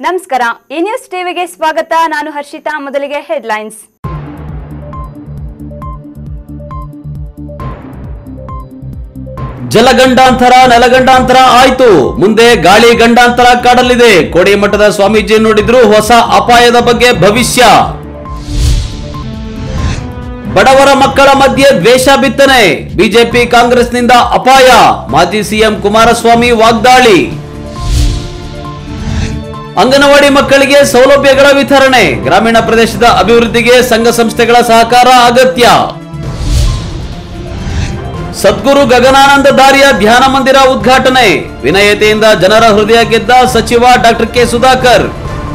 ನಮಸ್ಕಾರ ಈ ನ್ಯೂಸ್ ಟಿವಿಗೆ ಸ್ವಾಗತ ನಾನು ಹರ್ಷಿತಾ ಮೊದಲಿಗೆ ಹೆಡ್ಲೈನ್ಸ್ ಜಲಗಂಡಾಂತರ ನೆಲಗಂಡಾಂತರ ಆಯ್ತು ಮುಂದೆ ಗಾಳಿ ಗಂಡಾಂತರ ಕಾಡಲಿದೆ ಕೋಡಿಮಠದ ಸ್ವಾಮೀಜಿ ನೋಡಿದ್ರು ಹೊಸ ಅಪಾಯದ ಬಗ್ಗೆ ಭವಿಷ್ಯ ಬಡವರ ಮಕ್ಕಳ ಮಧ್ಯೆ ದ್ವೇಷ ಬಿತ್ತನೆ ಬಿಜೆಪಿ ಕಾಂಗ್ರೆಸ್ನಿಂದ ಅಪಾಯ ಮಾಜಿ ಸಿಎಂ ಕುಮಾರಸ್ವಾಮಿ ವಾಗ್ದಾಳಿ ಅಂಗನವಾಡಿ ಮಕ್ಕಳಿಗೆ ಸೌಲಭ್ಯಗಳ ವಿತರಣೆ ಗ್ರಾಮೀಣ ಪ್ರದೇಶದ ಅಭಿವೃದ್ಧಿಗೆ ಸಂಘ ಸಂಸ್ಥೆಗಳ ಸಹಕಾರ ಅಗತ್ಯ ಸದ್ಗುರು ಗಗನಾನಂದ ದಾರಿಯ ಧ್ಯಾನ ಮಂದಿರ ಉದ್ಘಾಟನೆ ವಿನಯತೆಯಿಂದ ಜನರ ಹೃದಯ ಗೆದ್ದ ಸಚಿವ ಡಾಕ್ಟರ್ ಕೆ ಸುಧಾಕರ್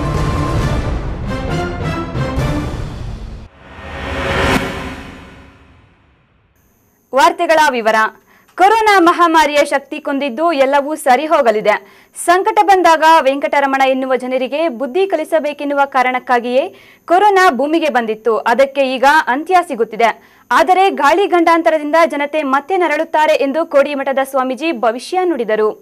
ವಾರ್ತೆಗಳ ವಿವರ ಕೊರೋನಾ ಮಹಾಮಾರಿಯ ಶಕ್ತಿ ಕೊಂದಿದ್ದು ಎಲ್ಲವೂ ಸರಿ ಹೋಗಲಿದೆ ಸಂಕಟ ಬಂದಾಗ ವೆಂಕಟರಮಣ ಎನ್ನುವ ಜನರಿಗೆ ಬುದ್ಧಿ ಕಲಿಸಬೇಕೆನ್ನುವ ಕಾರಣಕ್ಕಾಗಿಯೇ ಕೊರೋನಾ ಭೂಮಿಗೆ ಬಂದಿತ್ತು ಅದಕ್ಕೆ ಈಗ ಅಂತ್ಯ ಸಿಗುತ್ತಿದೆ ಆದರೆ ಗಾಳಿ ಗಂಡಾಂತರದಿಂದ ಜನತೆ ಮತ್ತೆ ನರಳುತ್ತಾರೆ ಎಂದು ಕೋಡಿಮಠದ ಸ್ವಾಮೀಜಿ ಭವಿಷ್ಯ ನುಡಿದರು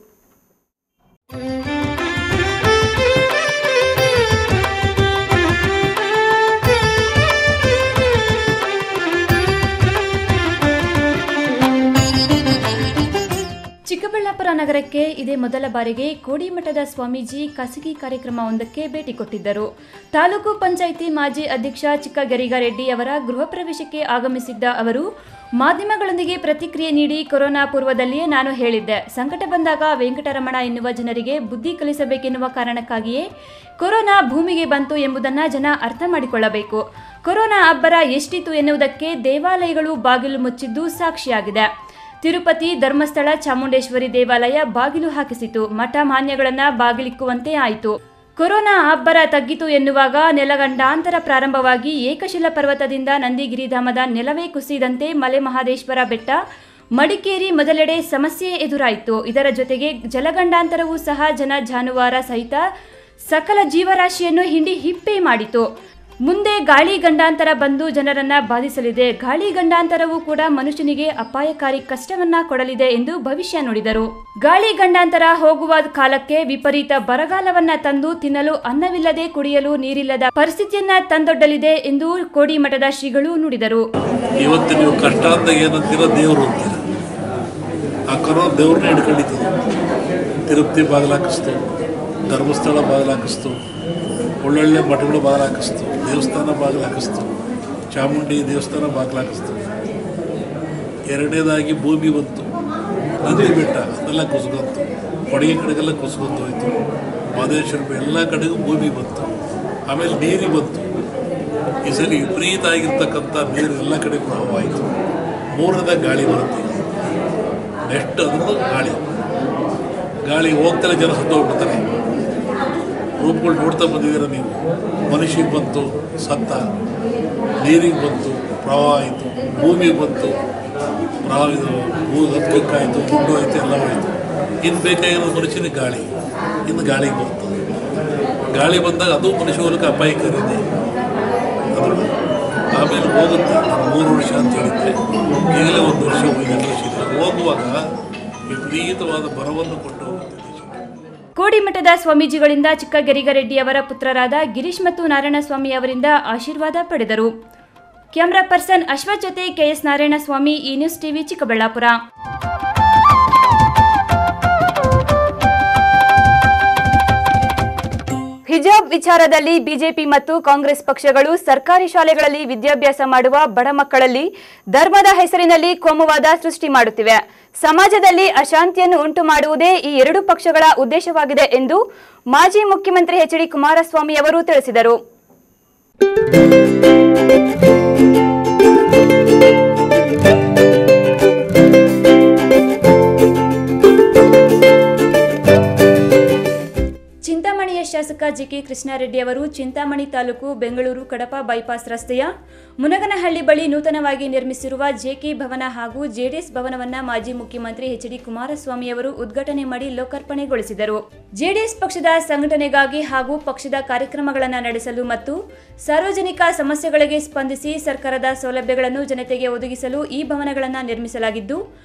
ಚಿಕ್ಕಬಳ್ಳಾಪುರ ನಗರಕ್ಕೆ ಇದೇ ಮೊದಲ ಬಾರಿಗೆ ಕೋಡಿಮಠದ ಸ್ವಾಮೀಜಿ ಖಾಸಗಿ ಕಾರ್ಯಕ್ರಮವೊಂದಕ್ಕೆ ಭೇಟಿ ಕೊಟ್ಟಿದ್ದರು ತಾಲೂಕು ಪಂಚಾಯಿತಿ ಮಾಜಿ ಅಧ್ಯಕ್ಷ ಚಿಕ್ಕಗರಿಗಾರೆಡ್ಡಿ ಅವರ ಗೃಹ ಪ್ರವೇಶಕ್ಕೆ ಆಗಮಿಸಿದ್ದ ಅವರು ಮಾಧ್ಯಮಗಳೊಂದಿಗೆ ಪ್ರತಿಕ್ರಿಯೆ ನೀಡಿ ಕೊರೋನಾ ಪೂರ್ವದಲ್ಲಿಯೇ ನಾನು ಹೇಳಿದ್ದೆ ಸಂಕಟ ಬಂದಾಗ ವೆಂಕಟರಮಣ ಎನ್ನುವ ಜನರಿಗೆ ಬುದ್ಧಿ ಕಲಿಸಬೇಕೆನ್ನುವ ಕಾರಣಕ್ಕಾಗಿಯೇ ಕೊರೋನಾ ಭೂಮಿಗೆ ಬಂತು ಎಂಬುದನ್ನು ಜನ ಅರ್ಥ ಮಾಡಿಕೊಳ್ಳಬೇಕು ಕೊರೋನಾ ಅಬ್ಬರ ಎಷ್ಟಿತು ಎನ್ನುವುದಕ್ಕೆ ದೇವಾಲಯಗಳು ಬಾಗಿಲು ಮುಚ್ಚಿದ್ದು ಸಾಕ್ಷಿಯಾಗಿದೆ ತಿರುಪತಿ ಧರ್ಮಸ್ಥಳ ಚಾಮುಂಡೇಶ್ವರಿ ದೇವಾಲಯ ಬಾಗಿಲು ಹಾಕಿಸಿತು ಮಠ ಮಾನ್ಯಗಳನ್ನ ಬಾಗಿಲಿಕ್ಕುವಂತೆ ಆಯಿತು ಕೊರೋನಾ ಅಬ್ಬರ ತಗ್ಗಿತು ಎನ್ನುವಾಗ ನೆಲಗಂಡಾಂತರ ಪ್ರಾರಂಭವಾಗಿ ಏಕಶಿಲ ಪರ್ವತದಿಂದ ನಂದಿಗಿರಿಧಾಮದ ನೆಲವೇ ಕುಸಿದಂತೆ ಮಲೆ ಮಹಾದೇಶ್ವರ ಬೆಟ್ಟ ಮಡಿಕೇರಿ ಮೊದಲೆಡೆ ಸಮಸ್ಯೆ ಎದುರಾಯಿತು ಇದರ ಜೊತೆಗೆ ಜಲಗಂಡಾಂತರವೂ ಸಹ ಜನ ಜಾನುವಾರ ಸಹಿತ ಸಕಲ ಜೀವರಾಶಿಯನ್ನು ಹಿಂಡಿ ಹಿಪ್ಪೆ ಮಾಡಿತು ಮುಂದೆ ಗಾಳಿ ಗಂಡಾಂತರ ಬಂದು ಜನರನ್ನ ಬಾಧಿಸಲಿದೆ ಗಾಳಿ ಗಂಡಾಂತರವೂ ಕೂಡ ಮನುಷ್ಯನಿಗೆ ಅಪಾಯಕಾರಿ ಕಷ್ಟವನ್ನ ಕೊಡಲಿದೆ ಎಂದು ಭವಿಷ್ಯ ನುಡಿದರು ಗಾಳಿ ಗಂಡಾಂತರ ಹೋಗುವ ಕಾಲಕ್ಕೆ ವಿಪರೀತ ಬರಗಾಲವನ್ನ ತಂದು ತಿನ್ನಲು ಅನ್ನವಿಲ್ಲದೆ ಕುಡಿಯಲು ನೀರಿಲ್ಲದ ಪರಿಸ್ಥಿತಿಯನ್ನ ತಂದೊಡ್ಡಲಿದೆ ಎಂದು ಕೋಡಿಮಠದ ಶ್ರೀಗಳು ನುಡಿದರು ಇವತ್ತು ನೀವು ಕಷ್ಟ ಅಂತ ಏನಂತೀರ ದೇವರು ಅಂತೀರ ಆ ಕರೋ ದೇವ್ರನ್ನೇ ಹಿಡ್ಕೊಂಡಿದ್ದು ತಿರುಪತಿ ಬಾಗಿಲಾಕಿಸ್ತು ಧರ್ಮಸ್ಥಳ ಬಾಗಿಲಾಕಿಸ್ತು ಒಳ್ಳೊಳ್ಳೆ ಮಠಗಳು ಬಾಗಿಲಾಕಿಸ್ತು ದೇವಸ್ಥಾನ ಬಾಗಿಲಾಕಿಸ್ತು ಚಾಮುಂಡಿ ದೇವಸ್ಥಾನ ಬಾಗಿಲಾಕಿಸ್ತು ಎರಡನೇದಾಗಿ ಭೂಮಿ ಬಂತು ನಂದಿ ಬೆಟ್ಟ ಅದೆಲ್ಲ ಕುಸ್ಕೊಂತು ಕೊಡಗೆ ಕಡೆಗೆಲ್ಲ ಕುಸ್ಕೊಂಡು ಹೋಯ್ತು ಮಹದೇಶ್ವರ ಎಲ್ಲ ಕಡೆಗೂ ಭೂಮಿ ಬಂತು ಆಮೇಲೆ ನೀರು ಬಂತು ಈ ಸರಿ ವಿಪರೀತ ಆಗಿರ್ತಕ್ಕಂಥ ನೀರು ಎಲ್ಲ ಕಡೆ ಪ್ರವಾಹ ಆಯಿತು ಮೂರನೇದ ಗಾಳಿ ಬರುತ್ತೆ ನೆಕ್ಸ್ಟ್ ಅದನ್ನು ಗಾಳಿ ಗಾಳಿ ಹೋಗ್ತಾರೆ ಜನ ಸತ್ತೋಗ್ಬಿಡ್ತಾರೆ ರೂಪಗಳು ನೋಡ್ತಾ ಬಂದಿದ್ದೀರ ನೀವು ಮನುಷ್ಯಗೆ ಬಂತು ಸತ್ತ ನೀರಿಗೆ ಬಂತು ಪ್ರವಾಹ ಆಯಿತು ಭೂಮಿಗೆ ಬಂತು ಪ್ರವಾಹ ಇದು ಭೂ ಹತ್ತಕ್ಕಾಯಿತು ಗುಂಡು ಆಯಿತು ಎಲ್ಲ ಹೋಯಿತು ಇನ್ನು ಬೇಕಾಗಿರೋದು ಮನುಷ್ಯನಿಗೆ ಗಾಳಿ ಇನ್ನು ಗಾಳಿಗೆ ಬಂತು ಗಾಳಿ ಬಂದಾಗ ಅದು ಮನುಷ್ಯ ಮೂಲಕ ಅಪಾಯಕಾರಿದೆ ಅದು ಆಮೇಲೆ ಹೋಗುತ್ತೆ ನಾನು ಮೂರು ವರ್ಷ ಅಂತ ಹೇಳಿದ್ದೆ ಈಗಲೇ ಒಂದು ವರ್ಷ ಹೋಗಿ ಎರಡು ವರ್ಷ ಇದೆ ಹೋಗುವಾಗ ವಿಪರೀತವಾದ ಬರವನ್ನು ಕೊಟ್ಟು ಹೋಗುತ್ತೆ ದೇಶಕ್ಕೆ ಕೋಡಿಮಠದ ಸ್ವಾಮೀಜಿಗಳಿಂದ ಚಿಕ್ಕಗರಿಗರೆಡ್ಡಿ ಅವರ ಪುತ್ರರಾದ ಗಿರೀಶ್ ಮತ್ತು ನಾರಾಯಣಸ್ವಾಮಿ ಅವರಿಂದ ಆಶೀರ್ವಾದ ಪಡೆದರು ಕ್ಯಾಮರಾ ಪರ್ಸನ್ ಅಶ್ವಥ್ ಜೊತೆ ಕೆಎಸ್ ನಾರಾಯಣಸ್ವಾಮಿ ಈ ನ್ಯೂಸ್ ಟಿವಿ ಚಿಕ್ಕಬಳ್ಳಾಪುರ ಹಿಜಾಬ್ ವಿಚಾರದಲ್ಲಿ ಬಿಜೆಪಿ ಮತ್ತು ಕಾಂಗ್ರೆಸ್ ಪಕ್ಷಗಳು ಸರ್ಕಾರಿ ಶಾಲೆಗಳಲ್ಲಿ ವಿದ್ಯಾಭ್ಯಾಸ ಮಾಡುವ ಬಡ ಮಕ್ಕಳಲ್ಲಿ ಧರ್ಮದ ಹೆಸರಿನಲ್ಲಿ ಕೋಮುವಾದ ಸೃಷ್ಟಿ ಮಾಡುತ್ತಿವೆ ಸಮಾಜದಲ್ಲಿ ಅಶಾಂತಿಯನ್ನು ಉಂಟು ಮಾಡುವುದೇ ಈ ಎರಡು ಪಕ್ಷಗಳ ಉದ್ದೇಶವಾಗಿದೆ ಎಂದು ಮಾಜಿ ಮುಖ್ಯಮಂತ್ರಿ ಎಚ್ ಡಿ ಕುಮಾರಸ್ವಾಮಿ ಅವರು ತಿಳಿಸಿದರು ಚಿಂತಾಮಣಿಯ ಶಾಸಕ ಜಿಕೆ ಕೃಷ್ಣಾರೆಡ್ಡಿ ಅವರು ಚಿಂತಾಮಣಿ ತಾಲೂಕು ಬೆಂಗಳೂರು ಕಡಪ ಬೈಪಾಸ್ ರಸ್ತೆಯ ಮುನಗನಹಳ್ಳಿ ಬಳಿ ನೂತನವಾಗಿ ನಿರ್ಮಿಸಿರುವ ಜೆಕೆ ಭವನ ಹಾಗೂ ಜೆಡಿಎಸ್ ಭವನವನ್ನ ಮಾಜಿ ಮುಖ್ಯಮಂತ್ರಿ ಎಚ್ ಡಿ ಕುಮಾರಸ್ವಾಮಿ ಅವರು ಉದ್ಘಾಟನೆ ಮಾಡಿ ಲೋಕಾರ್ಪಣೆಗೊಳಿಸಿದರು ಜೆಡಿಎಸ್ ಪಕ್ಷದ ಸಂಘಟನೆಗಾಗಿ ಹಾಗೂ ಪಕ್ಷದ ಕಾರ್ಯಕ್ರಮಗಳನ್ನು ನಡೆಸಲು ಮತ್ತು ಸಾರ್ವಜನಿಕ ಸಮಸ್ಯೆಗಳಿಗೆ ಸ್ಪಂದಿಸಿ ಸರ್ಕಾರದ ಸೌಲಭ್ಯಗಳನ್ನು ಜನತೆಗೆ ಒದಗಿಸಲು ಈ ಭವನಗಳನ್ನು ನಿರ್ಮಿಸಲಾಗಿದ್ದು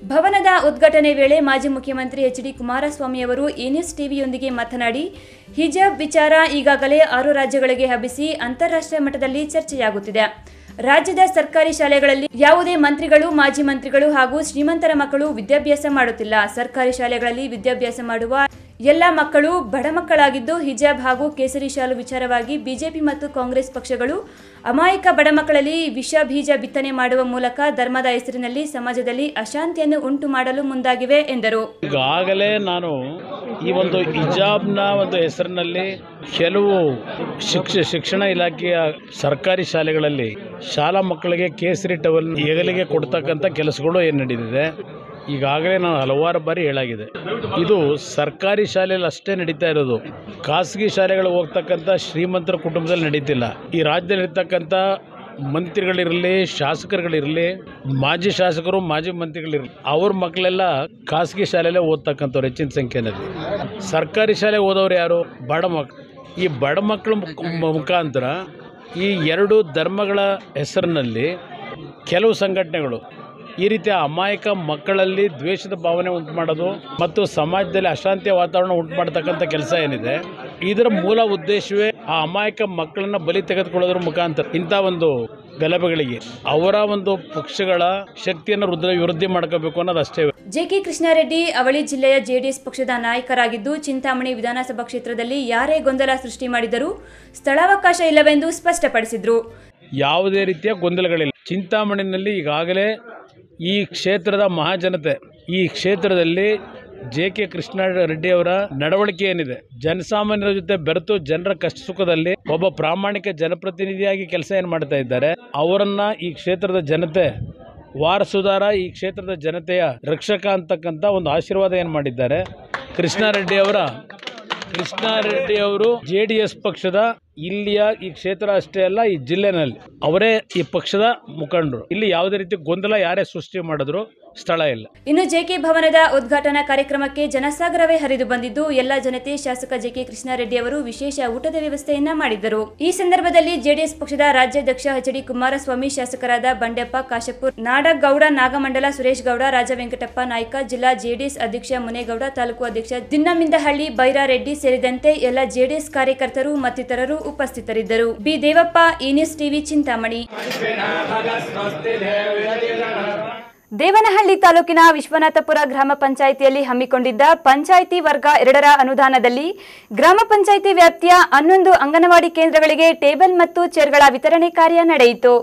ಭವನದ ಉದ್ಘಾಟನೆ ವೇಳೆ ಮಾಜಿ ಮುಖ್ಯಮಂತ್ರಿ ಎಚ್ ಡಿ ಕುಮಾರಸ್ವಾಮಿ ಅವರು ಎನ್ಎಸ್ ಟಿವಿಯೊಂದಿಗೆ ಮಾತನಾಡಿ ಹಿಜಾಬ್ ವಿಚಾರ ಈಗಾಗಲೇ ಆರು ರಾಜ್ಯಗಳಿಗೆ ಹಬ್ಬಿಸಿ ಅಂತಾರಾಷ್ಟ್ರೀಯ ಮಟ್ಟದಲ್ಲಿ ಚರ್ಚೆಯಾಗುತ್ತಿದೆ ರಾಜ್ಯದ ಸರ್ಕಾರಿ ಶಾಲೆಗಳಲ್ಲಿ ಯಾವುದೇ ಮಂತ್ರಿಗಳು ಮಾಜಿ ಮಂತ್ರಿಗಳು ಹಾಗೂ ಶ್ರೀಮಂತರ ಮಕ್ಕಳು ವಿದ್ಯಾಭ್ಯಾಸ ಮಾಡುತ್ತಿಲ್ಲ ಸರ್ಕಾರಿ ಶಾಲೆಗಳಲ್ಲಿ ವಿದ್ಯಾಭ್ಯಾಸ ಮಾಡುವ ಎಲ್ಲ ಮಕ್ಕಳು ಬಡ ಮಕ್ಕಳಾಗಿದ್ದು ಹಿಜಾಬ್ ಹಾಗೂ ಕೇಸರಿ ಶಾಲು ವಿಚಾರವಾಗಿ ಬಿಜೆಪಿ ಮತ್ತು ಕಾಂಗ್ರೆಸ್ ಪಕ್ಷಗಳು ಅಮಾಯಕ ಬಡ ಮಕ್ಕಳಲ್ಲಿ ವಿಷ ಬೀಜ ಬಿತ್ತನೆ ಮಾಡುವ ಮೂಲಕ ಧರ್ಮದ ಹೆಸರಿನಲ್ಲಿ ಸಮಾಜದಲ್ಲಿ ಅಶಾಂತಿಯನ್ನು ಉಂಟು ಮಾಡಲು ಮುಂದಾಗಿವೆ ಎಂದರು ಈಗಾಗಲೇ ನಾನು ಈ ಒಂದು ಹಿಜಾಬ್ನ ಒಂದು ಹೆಸರಿನಲ್ಲಿ ಕೆಲವು ಶಿಕ್ಷ ಶಿಕ್ಷಣ ಇಲಾಖೆಯ ಸರ್ಕಾರಿ ಶಾಲೆಗಳಲ್ಲಿ ಶಾಲಾ ಮಕ್ಕಳಿಗೆ ಕೇಸರಿ ಟವಲ್ ಹೆಗಲಿಗೆ ಕೊಡ್ತಕ್ಕಂಥ ಕೆಲಸಗಳು ಏನು ನಡೆದಿದೆ ಈಗಾಗಲೇ ನಾನು ಹಲವಾರು ಬಾರಿ ಹೇಳಾಗಿದೆ ಇದು ಸರ್ಕಾರಿ ಶಾಲೆಯಲ್ಲಿ ಅಷ್ಟೇ ನಡೀತಾ ಇರೋದು ಖಾಸಗಿ ಶಾಲೆಗಳು ಹೋಗ್ತಕ್ಕಂಥ ಶ್ರೀಮಂತರ ಕುಟುಂಬದಲ್ಲಿ ನಡೀತಿಲ್ಲ ಈ ರಾಜ್ಯದಲ್ಲಿರ್ತಕ್ಕಂಥ ಮಂತ್ರಿಗಳಿರಲಿ ಶಾಸಕರುಗಳಿರಲಿ ಮಾಜಿ ಶಾಸಕರು ಮಾಜಿ ಮಂತ್ರಿಗಳಿರಲಿ ಅವ್ರ ಮಕ್ಕಳೆಲ್ಲ ಖಾಸಗಿ ಶಾಲೆಯಲ್ಲೇ ಓದ್ತಕ್ಕಂಥವ್ರು ಹೆಚ್ಚಿನ ಸಂಖ್ಯೆಯಲ್ಲಿ ಸರ್ಕಾರಿ ಶಾಲೆ ಓದೋರು ಯಾರು ಬಡ ಮಕ್ಕಳು ಈ ಬಡ ಮಕ್ಕಳ ಮುಖ- ಮುಖಾಂತರ ಈ ಎರಡು ಧರ್ಮಗಳ ಹೆಸರಿನಲ್ಲಿ ಕೆಲವು ಸಂಘಟನೆಗಳು ಈ ರೀತಿಯ ಅಮಾಯಕ ಮಕ್ಕಳಲ್ಲಿ ದ್ವೇಷದ ಭಾವನೆ ಉಂಟು ಮಾಡೋದು ಮತ್ತು ಸಮಾಜದಲ್ಲಿ ಅಶಾಂತಿಯ ವಾತಾವರಣ ಉಂಟು ಮಾಡತಕ್ಕಂಥ ಕೆಲಸ ಏನಿದೆ ಇದರ ಮೂಲ ಉದ್ದೇಶವೇ ಆ ಅಮಾಯಕ ಮಕ್ಕಳನ್ನ ಬಲಿ ತೆಗೆದುಕೊಳ್ಳೋದ್ರ ಮುಖಾಂತರ ಇಂಥ ಒಂದು ಗಲಭೆಗಳಿಗೆ ಅವರ ಒಂದು ಪಕ್ಷಗಳ ಶಕ್ತಿಯನ್ನು ವೃದ್ಧಿ ವೃದ್ಧಿ ಮಾಡ್ಕೋಬೇಕು ಅನ್ನೋದು ಅಷ್ಟೇ ಜೆಕೆ ಕೃಷ್ಣಾರೆಡ್ಡಿ ಅವಳಿ ಜಿಲ್ಲೆಯ ಜೆಡಿಎಸ್ ಪಕ್ಷದ ನಾಯಕರಾಗಿದ್ದು ಚಿಂತಾಮಣಿ ವಿಧಾನಸಭಾ ಕ್ಷೇತ್ರದಲ್ಲಿ ಯಾರೇ ಗೊಂದಲ ಸೃಷ್ಟಿ ಮಾಡಿದರೂ ಸ್ಥಳಾವಕಾಶ ಇಲ್ಲವೆಂದು ಸ್ಪಷ್ಟಪಡಿಸಿದರು ಯಾವುದೇ ರೀತಿಯ ಗೊಂದಲಗಳಿಲ್ಲ ಚಿಂತಾಮಣಿನಲ್ಲಿ ಈಗಾಗಲೇ ಈ ಕ್ಷೇತ್ರದ ಮಹಾಜನತೆ ಈ ಕ್ಷೇತ್ರದಲ್ಲಿ ಜೆ ಕೆ ಕೃಷ್ಣ ರೆಡ್ಡಿ ಅವರ ನಡವಳಿಕೆ ಏನಿದೆ ಜನಸಾಮಾನ್ಯರ ಜೊತೆ ಬೆರೆತು ಜನರ ಕಷ್ಟ ಸುಖದಲ್ಲಿ ಒಬ್ಬ ಪ್ರಾಮಾಣಿಕ ಜನಪ್ರತಿನಿಧಿಯಾಗಿ ಕೆಲಸ ಏನು ಮಾಡ್ತಾ ಇದ್ದಾರೆ ಅವರನ್ನ ಈ ಕ್ಷೇತ್ರದ ಜನತೆ ವಾರಸುದಾರ ಈ ಕ್ಷೇತ್ರದ ಜನತೆಯ ರಕ್ಷಕ ಅಂತಕ್ಕಂಥ ಒಂದು ಆಶೀರ್ವಾದ ಏನು ಮಾಡಿದ್ದಾರೆ ಕೃಷ್ಣಾರೆಡ್ಡಿ ಅವರ ಕೃಷ್ಣಾರೆಡ್ಡಿ ಅವರು ಜೆ ಡಿ ಎಸ್ ಪಕ್ಷದ ಇಲ್ಲಿಯ ಈ ಕ್ಷೇತ್ರ ಅಷ್ಟೇ ಅಲ್ಲ ಈ ಜಿಲ್ಲೆನಲ್ಲಿ ಅವರೇ ಈ ಪಕ್ಷದ ಮುಖಂಡರು ಇಲ್ಲಿ ಯಾವುದೇ ರೀತಿ ಗೊಂದಲ ಯಾರೇ ಸೃಷ್ಟಿ ಮಾಡಿದ್ರು ಸ್ಥಳ ಇಲ್ಲ ಇನ್ನು ಜೆಕೆ ಭವನದ ಉದ್ಘಾಟನಾ ಕಾರ್ಯಕ್ರಮಕ್ಕೆ ಜನಸಾಗರವೇ ಹರಿದು ಬಂದಿದ್ದು ಎಲ್ಲ ಜನತೆ ಶಾಸಕ ಜೆಕೆ ಕೃಷ್ಣಾರೆಡ್ಡಿ ಅವರು ವಿಶೇಷ ಊಟದ ವ್ಯವಸ್ಥೆಯನ್ನ ಮಾಡಿದ್ದರು ಈ ಸಂದರ್ಭದಲ್ಲಿ ಜೆಡಿಎಸ್ ಪಕ್ಷದ ರಾಜ್ಯಾಧ್ಯಕ್ಷ ಎಚ್ ಡಿ ಕುಮಾರಸ್ವಾಮಿ ಶಾಸಕರಾದ ಬಂಡೆಪ್ಪ ಕಾಶಪುರ್ ನಾಡಗೌಡ ನಾಗಮಂಡಲ ಸುರೇಶ್ ಗೌಡ ರಾಜ ವೆಂಕಟಪ್ಪ ನಾಯ್ಕ ಜಿಲ್ಲಾ ಜೆಡಿಎಸ್ ಅಧ್ಯಕ್ಷ ಮುನೇಗೌಡ ತಾಲೂಕು ಅಧ್ಯಕ್ಷ ದಿನ್ನಮಿಂದಹಳ್ಳಿ ಬೈರಾರೆಡ್ಡಿ ಸೇರಿದಂತೆ ಎಲ್ಲ ಜೆಡಿಎಸ್ ಕಾರ್ಯಕರ್ತರು ಮತ್ತಿತರರು ಉಪಸ್ಥಿತರಿದ್ದರು ಬಿ ದೇವಪ್ಪ ಈ ನ್ಯೂಸ್ ಟಿವಿ ಚಿಂತಾಮಣಿ ದೇವನಹಳ್ಳಿ ತಾಲೂಕಿನ ವಿಶ್ವನಾಥಪುರ ಗ್ರಾಮ ಪಂಚಾಯಿತಿಯಲ್ಲಿ ಹಮ್ಮಿಕೊಂಡಿದ್ದ ಪಂಚಾಯಿತಿ ವರ್ಗ ಎರಡರ ಅನುದಾನದಲ್ಲಿ ಗ್ರಾಮ ಪಂಚಾಯಿತಿ ವ್ಯಾಪ್ತಿಯ ಹನ್ನೊಂದು ಅಂಗನವಾಡಿ ಕೇಂದ್ರಗಳಿಗೆ ಟೇಬಲ್ ಮತ್ತು ಚೇರ್ಗಳ ವಿತರಣೆ ಕಾರ್ಯ ನಡೆಯಿತು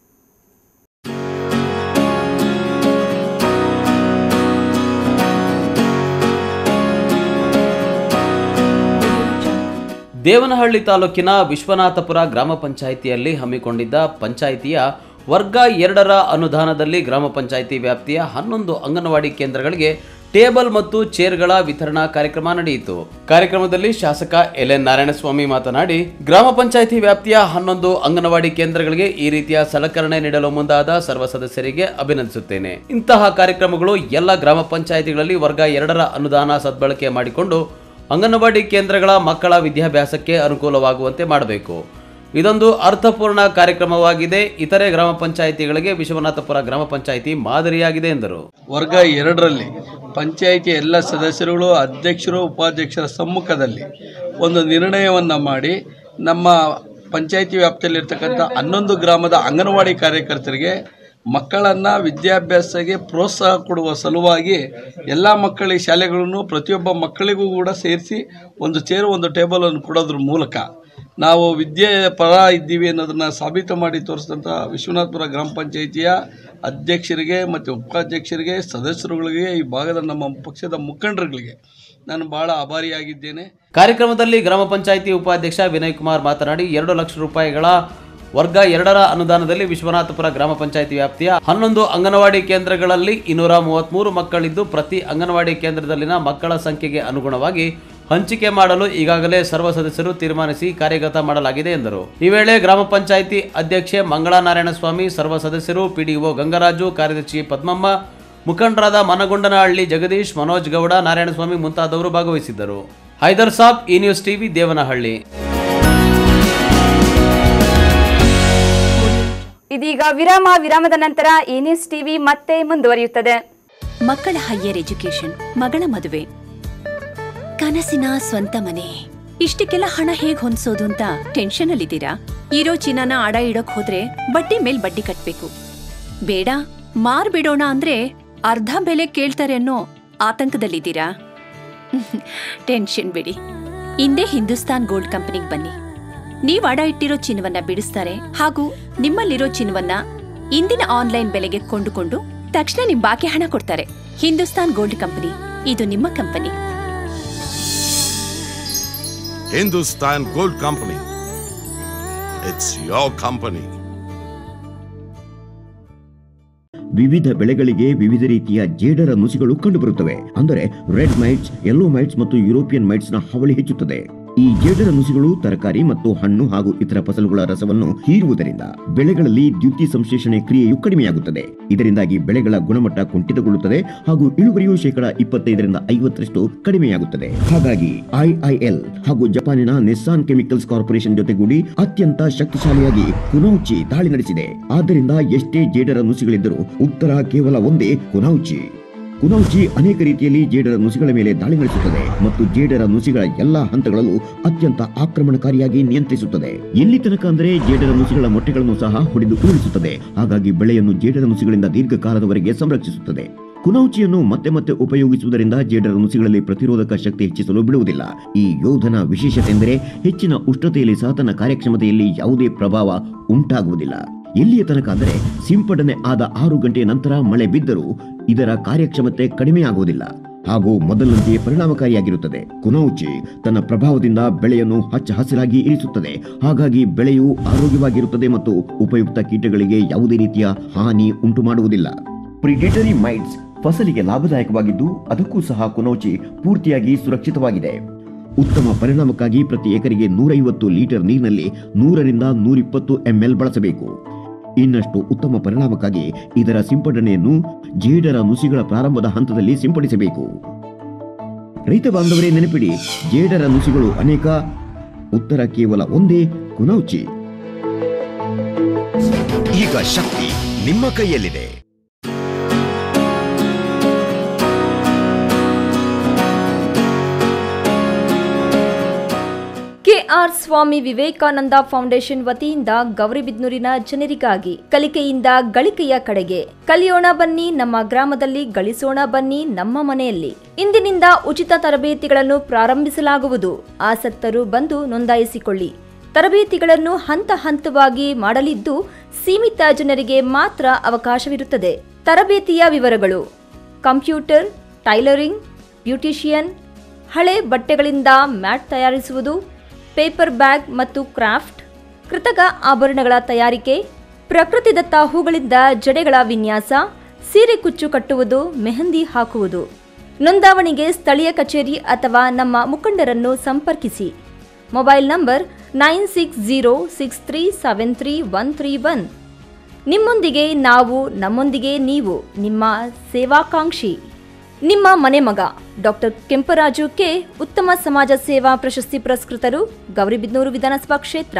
ದೇವನಹಳ್ಳಿ ತಾಲೂಕಿನ ವಿಶ್ವನಾಥಪುರ ಗ್ರಾಮ ಪಂಚಾಯಿತಿಯಲ್ಲಿ ಹಮ್ಮಿಕೊಂಡಿದ್ದ ಪಂಚಾಯಿತಿಯ ವರ್ಗ ಎರಡರ ಅನುದಾನದಲ್ಲಿ ಗ್ರಾಮ ಪಂಚಾಯಿತಿ ವ್ಯಾಪ್ತಿಯ ಹನ್ನೊಂದು ಅಂಗನವಾಡಿ ಕೇಂದ್ರಗಳಿಗೆ ಟೇಬಲ್ ಮತ್ತು ಚೇರ್ಗಳ ವಿತರಣಾ ಕಾರ್ಯಕ್ರಮ ನಡೆಯಿತು ಕಾರ್ಯಕ್ರಮದಲ್ಲಿ ಶಾಸಕ ಎಲ್ ಎನ್ ನಾರಾಯಣಸ್ವಾಮಿ ಮಾತನಾಡಿ ಗ್ರಾಮ ಪಂಚಾಯಿತಿ ವ್ಯಾಪ್ತಿಯ ಹನ್ನೊಂದು ಅಂಗನವಾಡಿ ಕೇಂದ್ರಗಳಿಗೆ ಈ ರೀತಿಯ ಸಲಕರಣೆ ನೀಡಲು ಮುಂದಾದ ಸರ್ವ ಸದಸ್ಯರಿಗೆ ಅಭಿನಂದಿಸುತ್ತೇನೆ ಇಂತಹ ಕಾರ್ಯಕ್ರಮಗಳು ಎಲ್ಲ ಗ್ರಾಮ ಪಂಚಾಯಿತಿಗಳಲ್ಲಿ ವರ್ಗ ಎರಡರ ಅನುದಾನ ಸದ್ಬಳಕೆ ಮಾಡಿಕೊಂಡು ಅಂಗನವಾಡಿ ಕೇಂದ್ರಗಳ ಮಕ್ಕಳ ವಿದ್ಯಾಭ್ಯಾಸಕ್ಕೆ ಅನುಕೂಲವಾಗುವಂತೆ ಮಾಡಬೇಕು ಇದೊಂದು ಅರ್ಥಪೂರ್ಣ ಕಾರ್ಯಕ್ರಮವಾಗಿದೆ ಇತರೆ ಗ್ರಾಮ ಪಂಚಾಯಿತಿಗಳಿಗೆ ವಿಶ್ವನಾಥಪುರ ಗ್ರಾಮ ಪಂಚಾಯಿತಿ ಮಾದರಿಯಾಗಿದೆ ಎಂದರು ವರ್ಗ ಎರಡರಲ್ಲಿ ಪಂಚಾಯಿತಿಯ ಎಲ್ಲ ಸದಸ್ಯರುಗಳು ಅಧ್ಯಕ್ಷರು ಉಪಾಧ್ಯಕ್ಷರ ಸಮ್ಮುಖದಲ್ಲಿ ಒಂದು ನಿರ್ಣಯವನ್ನು ಮಾಡಿ ನಮ್ಮ ಪಂಚಾಯಿತಿ ವ್ಯಾಪ್ತಿಯಲ್ಲಿರ್ತಕ್ಕಂಥ ಹನ್ನೊಂದು ಗ್ರಾಮದ ಅಂಗನವಾಡಿ ಕಾರ್ಯಕರ್ತರಿಗೆ ಮಕ್ಕಳನ್ನು ವಿದ್ಯಾಭ್ಯಾಸಕ್ಕೆ ಪ್ರೋತ್ಸಾಹ ಕೊಡುವ ಸಲುವಾಗಿ ಎಲ್ಲ ಮಕ್ಕಳಿಗೆ ಶಾಲೆಗಳನ್ನು ಪ್ರತಿಯೊಬ್ಬ ಮಕ್ಕಳಿಗೂ ಕೂಡ ಸೇರಿಸಿ ಒಂದು ಚೇರು ಒಂದು ಟೇಬಲನ್ನು ಕೊಡೋದ್ರ ಮೂಲಕ ನಾವು ವಿದ್ಯೆ ಪರ ಇದ್ದೀವಿ ಅನ್ನೋದನ್ನು ಸಾಬೀತು ಮಾಡಿ ತೋರಿಸಿದಂಥ ವಿಶ್ವನಾಥಪುರ ಗ್ರಾಮ ಪಂಚಾಯಿತಿಯ ಅಧ್ಯಕ್ಷರಿಗೆ ಮತ್ತು ಉಪಾಧ್ಯಕ್ಷರಿಗೆ ಸದಸ್ಯರುಗಳಿಗೆ ಈ ಭಾಗದ ನಮ್ಮ ಪಕ್ಷದ ಮುಖಂಡರುಗಳಿಗೆ ನಾನು ಭಾಳ ಆಭಾರಿಯಾಗಿದ್ದೇನೆ ಕಾರ್ಯಕ್ರಮದಲ್ಲಿ ಗ್ರಾಮ ಪಂಚಾಯಿತಿ ಉಪಾಧ್ಯಕ್ಷ ವಿನಯ್ ಕುಮಾರ್ ಮಾತನಾಡಿ ಎರಡು ಲಕ್ಷ ರೂಪಾಯಿಗಳ ವರ್ಗ ಎರಡರ ಅನುದಾನದಲ್ಲಿ ವಿಶ್ವನಾಥಪುರ ಗ್ರಾಮ ಪಂಚಾಯಿತಿ ವ್ಯಾಪ್ತಿಯ ಹನ್ನೊಂದು ಅಂಗನವಾಡಿ ಕೇಂದ್ರಗಳಲ್ಲಿ ಇನ್ನೂರ ಮೂವತ್ಮೂರು ಮಕ್ಕಳಿದ್ದು ಪ್ರತಿ ಅಂಗನವಾಡಿ ಕೇಂದ್ರದಲ್ಲಿನ ಮಕ್ಕಳ ಸಂಖ್ಯೆಗೆ ಅನುಗುಣವಾಗಿ ಹಂಚಿಕೆ ಮಾಡಲು ಈಗಾಗಲೇ ಸರ್ವ ಸದಸ್ಯರು ತೀರ್ಮಾನಿಸಿ ಕಾರ್ಯಗತ ಮಾಡಲಾಗಿದೆ ಎಂದರು ಈ ವೇಳೆ ಗ್ರಾಮ ಪಂಚಾಯಿತಿ ಅಧ್ಯಕ್ಷೆ ಮಂಗಳಾ ನಾರಾಯಣಸ್ವಾಮಿ ಸರ್ವ ಸದಸ್ಯರು ಪಿಡಿಒ ಗಂಗರಾಜು ಕಾರ್ಯದರ್ಶಿ ಪದ್ಮಮ್ಮ ಮುಖಂಡರಾದ ಮನಗೊಂಡನಹಳ್ಳಿ ಜಗದೀಶ್ ಮನೋಜ್ ಗೌಡ ನಾರಾಯಣಸ್ವಾಮಿ ಮುಂತಾದವರು ಭಾಗವಹಿಸಿದ್ದರು ಹೈದರ್ ಸಾಬ್ ಈ ನ್ಯೂಸ್ ಟಿವಿ ದೇವನಹಳ್ಳಿ ಇದೀಗ ವಿರಾಮ ವಿರಾಮದ ನಂತರ ಈ ನ್ಯೂಸ್ ಟಿವಿ ಮತ್ತೆ ಮುಂದುವರಿಯುತ್ತದೆ ಮಕ್ಕಳ ಹೈಯರ್ ಎಜುಕೇಶನ್ ಮಗಳ ಮದುವೆ ಕನಸಿನ ಸ್ವಂತ ಮನೆ ಇಷ್ಟಕ್ಕೆಲ್ಲ ಹಣ ಹೇಗ್ ಹೊಂದ್ಸೋದು ಅಂತ ಟೆನ್ಷನ್ ಅಲ್ಲಿದ್ದೀರಾ ಇರೋ ಚಿನ್ನನ ಅಡ ಇಡೋಕ್ ಹೋದ್ರೆ ಬಡ್ಡಿ ಮೇಲ್ ಬಡ್ಡಿ ಕಟ್ಬೇಕು ಬೇಡ ಮಾರ್ಬಿಡೋಣ ಅಂದ್ರೆ ಅರ್ಧ ಬೆಲೆ ಕೇಳ್ತಾರೆ ಅನ್ನೋ ಆತಂಕದಲ್ಲಿದ್ದೀರಾ ಟೆನ್ಷನ್ ಬಿಡಿ ಹಿಂದೆ ಹಿಂದೂಸ್ತಾನ್ ಗೋಲ್ಡ್ ಕಂಪನಿಗೆ ಬನ್ನಿ ನೀವ್ ಅಡ ಇಟ್ಟಿರೋ ಚಿನ್ನವನ್ನ ಬಿಡಿಸ್ತಾರೆ ಹಾಗೂ ನಿಮ್ಮಲ್ಲಿರೋ ಚಿನ್ನವನ್ನ ಇಂದಿನ ಆನ್ಲೈನ್ ಬೆಲೆಗೆ ಕೊಂಡುಕೊಂಡು ತಕ್ಷಣ ನಿಮ್ ಬಾಕಿ ಹಣ ಕೊಡ್ತಾರೆ ಹಿಂದೂಸ್ತಾನ್ ಗೋಲ್ಡ್ ಕಂಪನಿ ಇದು ನಿಮ್ಮ company Hindustan Gold Company. It's your company. ವಿವಿಧ ಬೆಳೆಗಳಿಗೆ ವಿವಿಧ ರೀತಿಯ ಜೇಡರ ನುಸಿಗಳು ಕಂಡುಬರುತ್ತವೆ ಅಂದರೆ ರೆಡ್ ಮೈಟ್ಸ್ ಯೆಲ್ಲೋ ಮೈಟ್ಸ್ ಮತ್ತು ಯುರೋಪಿಯನ್ ಮೈಟ್ಸ್ ನ ಹಾವಳಿ ಹೆಚ್ಚುತ್ತದೆ ಈ ಜೇಡರ ನುಸಿಗಳು ತರಕಾರಿ ಮತ್ತು ಹಣ್ಣು ಹಾಗೂ ಇತರ ಫಸಲುಗಳ ರಸವನ್ನು ಹೀರುವುದರಿಂದ ಬೆಳೆಗಳಲ್ಲಿ ದ್ಯುತಿ ಸಂಶ್ಲೇಷಣೆ ಕ್ರಿಯೆಯು ಕಡಿಮೆಯಾಗುತ್ತದೆ ಇದರಿಂದಾಗಿ ಬೆಳೆಗಳ ಗುಣಮಟ್ಟ ಕುಂಠಿತಗೊಳ್ಳುತ್ತದೆ ಹಾಗೂ ಇಳುವರಿಯು ಶೇಕಡ ಇಪ್ಪತ್ತೈದರಿಂದ ಐವತ್ತರಷ್ಟು ಕಡಿಮೆಯಾಗುತ್ತದೆ ಹಾಗಾಗಿ ಐಐಎಲ್ ಹಾಗೂ ಜಪಾನಿನ ನಿಸ್ಸಾನ್ ಕೆಮಿಕಲ್ಸ್ ಕಾರ್ಪೊರೇಷನ್ ಜೊತೆಗೂಡಿ ಅತ್ಯಂತ ಶಕ್ತಿಶಾಲಿಯಾಗಿ ಕುನೌಚಿ ದಾಳಿ ನಡೆಸಿದೆ ಆದ್ದರಿಂದ ಎಷ್ಟೇ ಜೇಡರ ನುಸಿಗಳಿದ್ದರೂ ಉತ್ತರ ಕೇವಲ ಒಂದೇ ಕುನೌಚಿ ಕುನೌಚಿ ಅನೇಕ ರೀತಿಯಲ್ಲಿ ಜೇಡರ ನುಸಿಗಳ ಮೇಲೆ ದಾಳಿ ನಡೆಸುತ್ತದೆ ಮತ್ತು ಜೇಡರ ನುಸಿಗಳ ಎಲ್ಲಾ ಹಂತಗಳಲ್ಲೂ ಅತ್ಯಂತ ಆಕ್ರಮಣಕಾರಿಯಾಗಿ ನಿಯಂತ್ರಿಸುತ್ತದೆ ಎಲ್ಲಿ ತನಕ ಅಂದರೆ ಜೇಡರ ನುಸಿಗಳ ಮೊಟ್ಟೆಗಳನ್ನು ಸಹ ಹೊಡೆದು ಉರುಳಿಸುತ್ತದೆ ಹಾಗಾಗಿ ಬೆಳೆಯನ್ನು ಜೇಡರ ನುಸಿಗಳಿಂದ ದೀರ್ಘಕಾಲದವರೆಗೆ ಸಂರಕ್ಷಿಸುತ್ತದೆ ಕುನೌಚಿಯನ್ನು ಮತ್ತೆ ಮತ್ತೆ ಉಪಯೋಗಿಸುವುದರಿಂದ ಜೇಡರ ನುಸಿಗಳಲ್ಲಿ ಪ್ರತಿರೋಧಕ ಶಕ್ತಿ ಹೆಚ್ಚಿಸಲು ಬಿಡುವುದಿಲ್ಲ ಈ ಯೋಧನ ವಿಶೇಷತೆ ಎಂದರೆ ಹೆಚ್ಚಿನ ಉಷ್ಣತೆಯಲ್ಲಿ ಸಹ ತನ್ನ ಕಾರ್ಯಕ್ಷಮತೆಯಲ್ಲಿ ಯಾವುದೇ ಪ್ರಭಾವ ಉಂಟಾಗುವುದಿಲ್ಲ ಎಲ್ಲಿಯ ತನಕ ಅಂದರೆ ಸಿಂಪಡಣೆ ಆದ ಆರು ಗಂಟೆಯ ನಂತರ ಮಳೆ ಬಿದ್ದರೂ ಇದರ ಕಾರ್ಯಕ್ಷಮತೆ ಕಡಿಮೆಯಾಗುವುದಿಲ್ಲ ಹಾಗೂ ಮೊದಲಿನಂತೆಯೇ ಪರಿಣಾಮಕಾರಿಯಾಗಿರುತ್ತದೆ ಕುನೌಚಿ ತನ್ನ ಪ್ರಭಾವದಿಂದ ಬೆಳೆಯನ್ನು ಹಚ್ಚ ಹಸಿರಾಗಿ ಇರಿಸುತ್ತದೆ ಹಾಗಾಗಿ ಬೆಳೆಯು ಆರೋಗ್ಯವಾಗಿರುತ್ತದೆ ಮತ್ತು ಉಪಯುಕ್ತ ಕೀಟಗಳಿಗೆ ಯಾವುದೇ ರೀತಿಯ ಹಾನಿ ಉಂಟು ಮಾಡುವುದಿಲ್ಲ ಪ್ರಿಡೇಟರಿ ಮೈಟ್ಸ್ ಫಸಲಿಗೆ ಲಾಭದಾಯಕವಾಗಿದ್ದು ಅದಕ್ಕೂ ಸಹ ಕುನೌಚಿ ಪೂರ್ತಿಯಾಗಿ ಸುರಕ್ಷಿತವಾಗಿದೆ ಉತ್ತಮ ಪರಿಣಾಮಕ್ಕಾಗಿ ಪ್ರತಿ ಎಕರೆಗೆ ನೂರೈವತ್ತು ಲೀಟರ್ ನೀರಿನಲ್ಲಿ ನೂರರಿಂದ ನೂರಿಪ್ಪತ್ತು ಎಂಎಲ್ ಬಳಸಬೇಕು ಇನ್ನಷ್ಟು ಉತ್ತಮ ಪರಿಣಾಮಕ್ಕಾಗಿ ಇದರ ಸಿಂಪಡಣೆಯನ್ನು ಜೇಡರ ನುಸಿಗಳ ಪ್ರಾರಂಭದ ಹಂತದಲ್ಲಿ ಸಿಂಪಡಿಸಬೇಕು ರೈತ ಬಾಂಧವರೇ ನೆನಪಿಡಿ ಜೇಡರ ನುಸಿಗಳು ಅನೇಕ ಉತ್ತರ ಕೇವಲ ಒಂದೇ ಕುನೌಚಿ ಈಗ ಶಕ್ತಿ ನಿಮ್ಮ ಕೈಯಲ್ಲಿದೆ ಕೆಆರ್ ಸ್ವಾಮಿ ವಿವೇಕಾನಂದ ಫೌಂಡೇಶನ್ ವತಿಯಿಂದ ಗೌರಿಬಿದ್ನೂರಿನ ಜನರಿಗಾಗಿ ಕಲಿಕೆಯಿಂದ ಗಳಿಕೆಯ ಕಡೆಗೆ ಕಲಿಯೋಣ ಬನ್ನಿ ನಮ್ಮ ಗ್ರಾಮದಲ್ಲಿ ಗಳಿಸೋಣ ಬನ್ನಿ ನಮ್ಮ ಮನೆಯಲ್ಲಿ ಇಂದಿನಿಂದ ಉಚಿತ ತರಬೇತಿಗಳನ್ನು ಪ್ರಾರಂಭಿಸಲಾಗುವುದು ಆಸಕ್ತರು ಬಂದು ನೋಂದಾಯಿಸಿಕೊಳ್ಳಿ ತರಬೇತಿಗಳನ್ನು ಹಂತ ಹಂತವಾಗಿ ಮಾಡಲಿದ್ದು ಸೀಮಿತ ಜನರಿಗೆ ಮಾತ್ರ ಅವಕಾಶವಿರುತ್ತದೆ ತರಬೇತಿಯ ವಿವರಗಳು ಕಂಪ್ಯೂಟರ್ ಟೈಲರಿಂಗ್ ಬ್ಯೂಟಿಷಿಯನ್ ಹಳೆ ಬಟ್ಟೆಗಳಿಂದ ಮ್ಯಾಟ್ ತಯಾರಿಸುವುದು ಪೇಪರ್ ಬ್ಯಾಗ್ ಮತ್ತು ಕ್ರಾಫ್ಟ್ ಕೃತಕ ಆಭರಣಗಳ ತಯಾರಿಕೆ ಪ್ರಕೃತಿದತ್ತ ಹೂಗಳಿಂದ ಜಡೆಗಳ ವಿನ್ಯಾಸ ಸೀರೆ ಕುಚ್ಚು ಕಟ್ಟುವುದು ಮೆಹಂದಿ ಹಾಕುವುದು ನೋಂದಾವಣಿಗೆ ಸ್ಥಳೀಯ ಕಚೇರಿ ಅಥವಾ ನಮ್ಮ ಮುಖಂಡರನ್ನು ಸಂಪರ್ಕಿಸಿ mobile number nine six zero six three seven three one three one ನಿಮ್ಮೊಂದಿಗೆ ನಾವು ನಮ್ಮೊಂದಿಗೆ ನೀವು ನಿಮ್ಮ ಸೇವಾಕಾಂಕ್ಷಿ ನಿಮ್ಮ ಮನೆ ಮಗ ಡಾಕ್ಟರ್ ಕೆಂಪರಾಜು ಕೆ ಉತ್ತಮ ಸಮಾಜ ಸೇವಾ ಪ್ರಶಸ್ತಿ ಪುರಸ್ಕೃತರು ಗೌರಿಬಿದನೂರು ವಿಧಾನಸಭಾ ಕ್ಷೇತ್ರ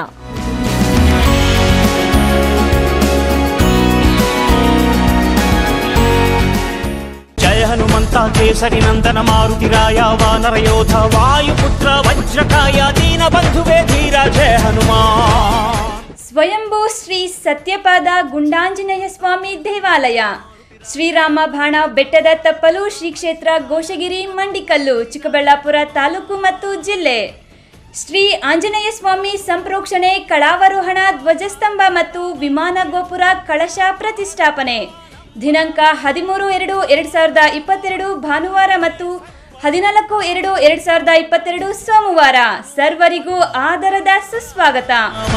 ಜಯ ಹನುಮಂತ ಕೇಸರಿ ನಂದನ ಮಾರುತಿರಾಯ ವಾನರ ಯೋಧ ವಾಯುಪುತ್ರ ವಜ್ರಕಾಯ ದೀನ ಬಂಧುವೇ ಧೀರ ಜಯ ಹನುಮಾ ಸ್ವಯಂಭೂ ಶ್ರೀ ಸತ್ಯಪಾದ ಗುಂಡಾಂಜನೇಯ ಸ್ವಾಮಿ ದೇವಾಲಯ ಶ್ರೀರಾಮ ಬಾಣ ಬೆಟ್ಟದ ತಪ್ಪಲು ಶ್ರೀ ಕ್ಷೇತ್ರ ಘೋಷಗಿರಿ ಮಂಡಿಕಲ್ಲು ಚಿಕ್ಕಬಳ್ಳಾಪುರ ತಾಲೂಕು ಮತ್ತು ಜಿಲ್ಲೆ ಶ್ರೀ ಆಂಜನೇಯ ಸ್ವಾಮಿ ಸಂಪ್ರೋಕ್ಷಣೆ ಕಳಾವರೋಹಣ ಧ್ವಜಸ್ತಂಭ ಮತ್ತು ವಿಮಾನ ಗೋಪುರ ಕಳಶ ಪ್ರತಿಷ್ಠಾಪನೆ ದಿನಾಂಕ ಹದಿಮೂರು ಎರಡು ಎರಡು ಸಾವಿರದ ಇಪ್ಪತ್ತೆರಡು ಭಾನುವಾರ ಮತ್ತು ಹದಿನಾಲ್ಕು ಎರಡು ಎರಡು ಸಾವಿರದ ಇಪ್ಪತ್ತೆರಡು ಸೋಮವಾರ ಸರ್ವರಿಗೂ ಆದರದ ಸುಸ್ವಾಗತ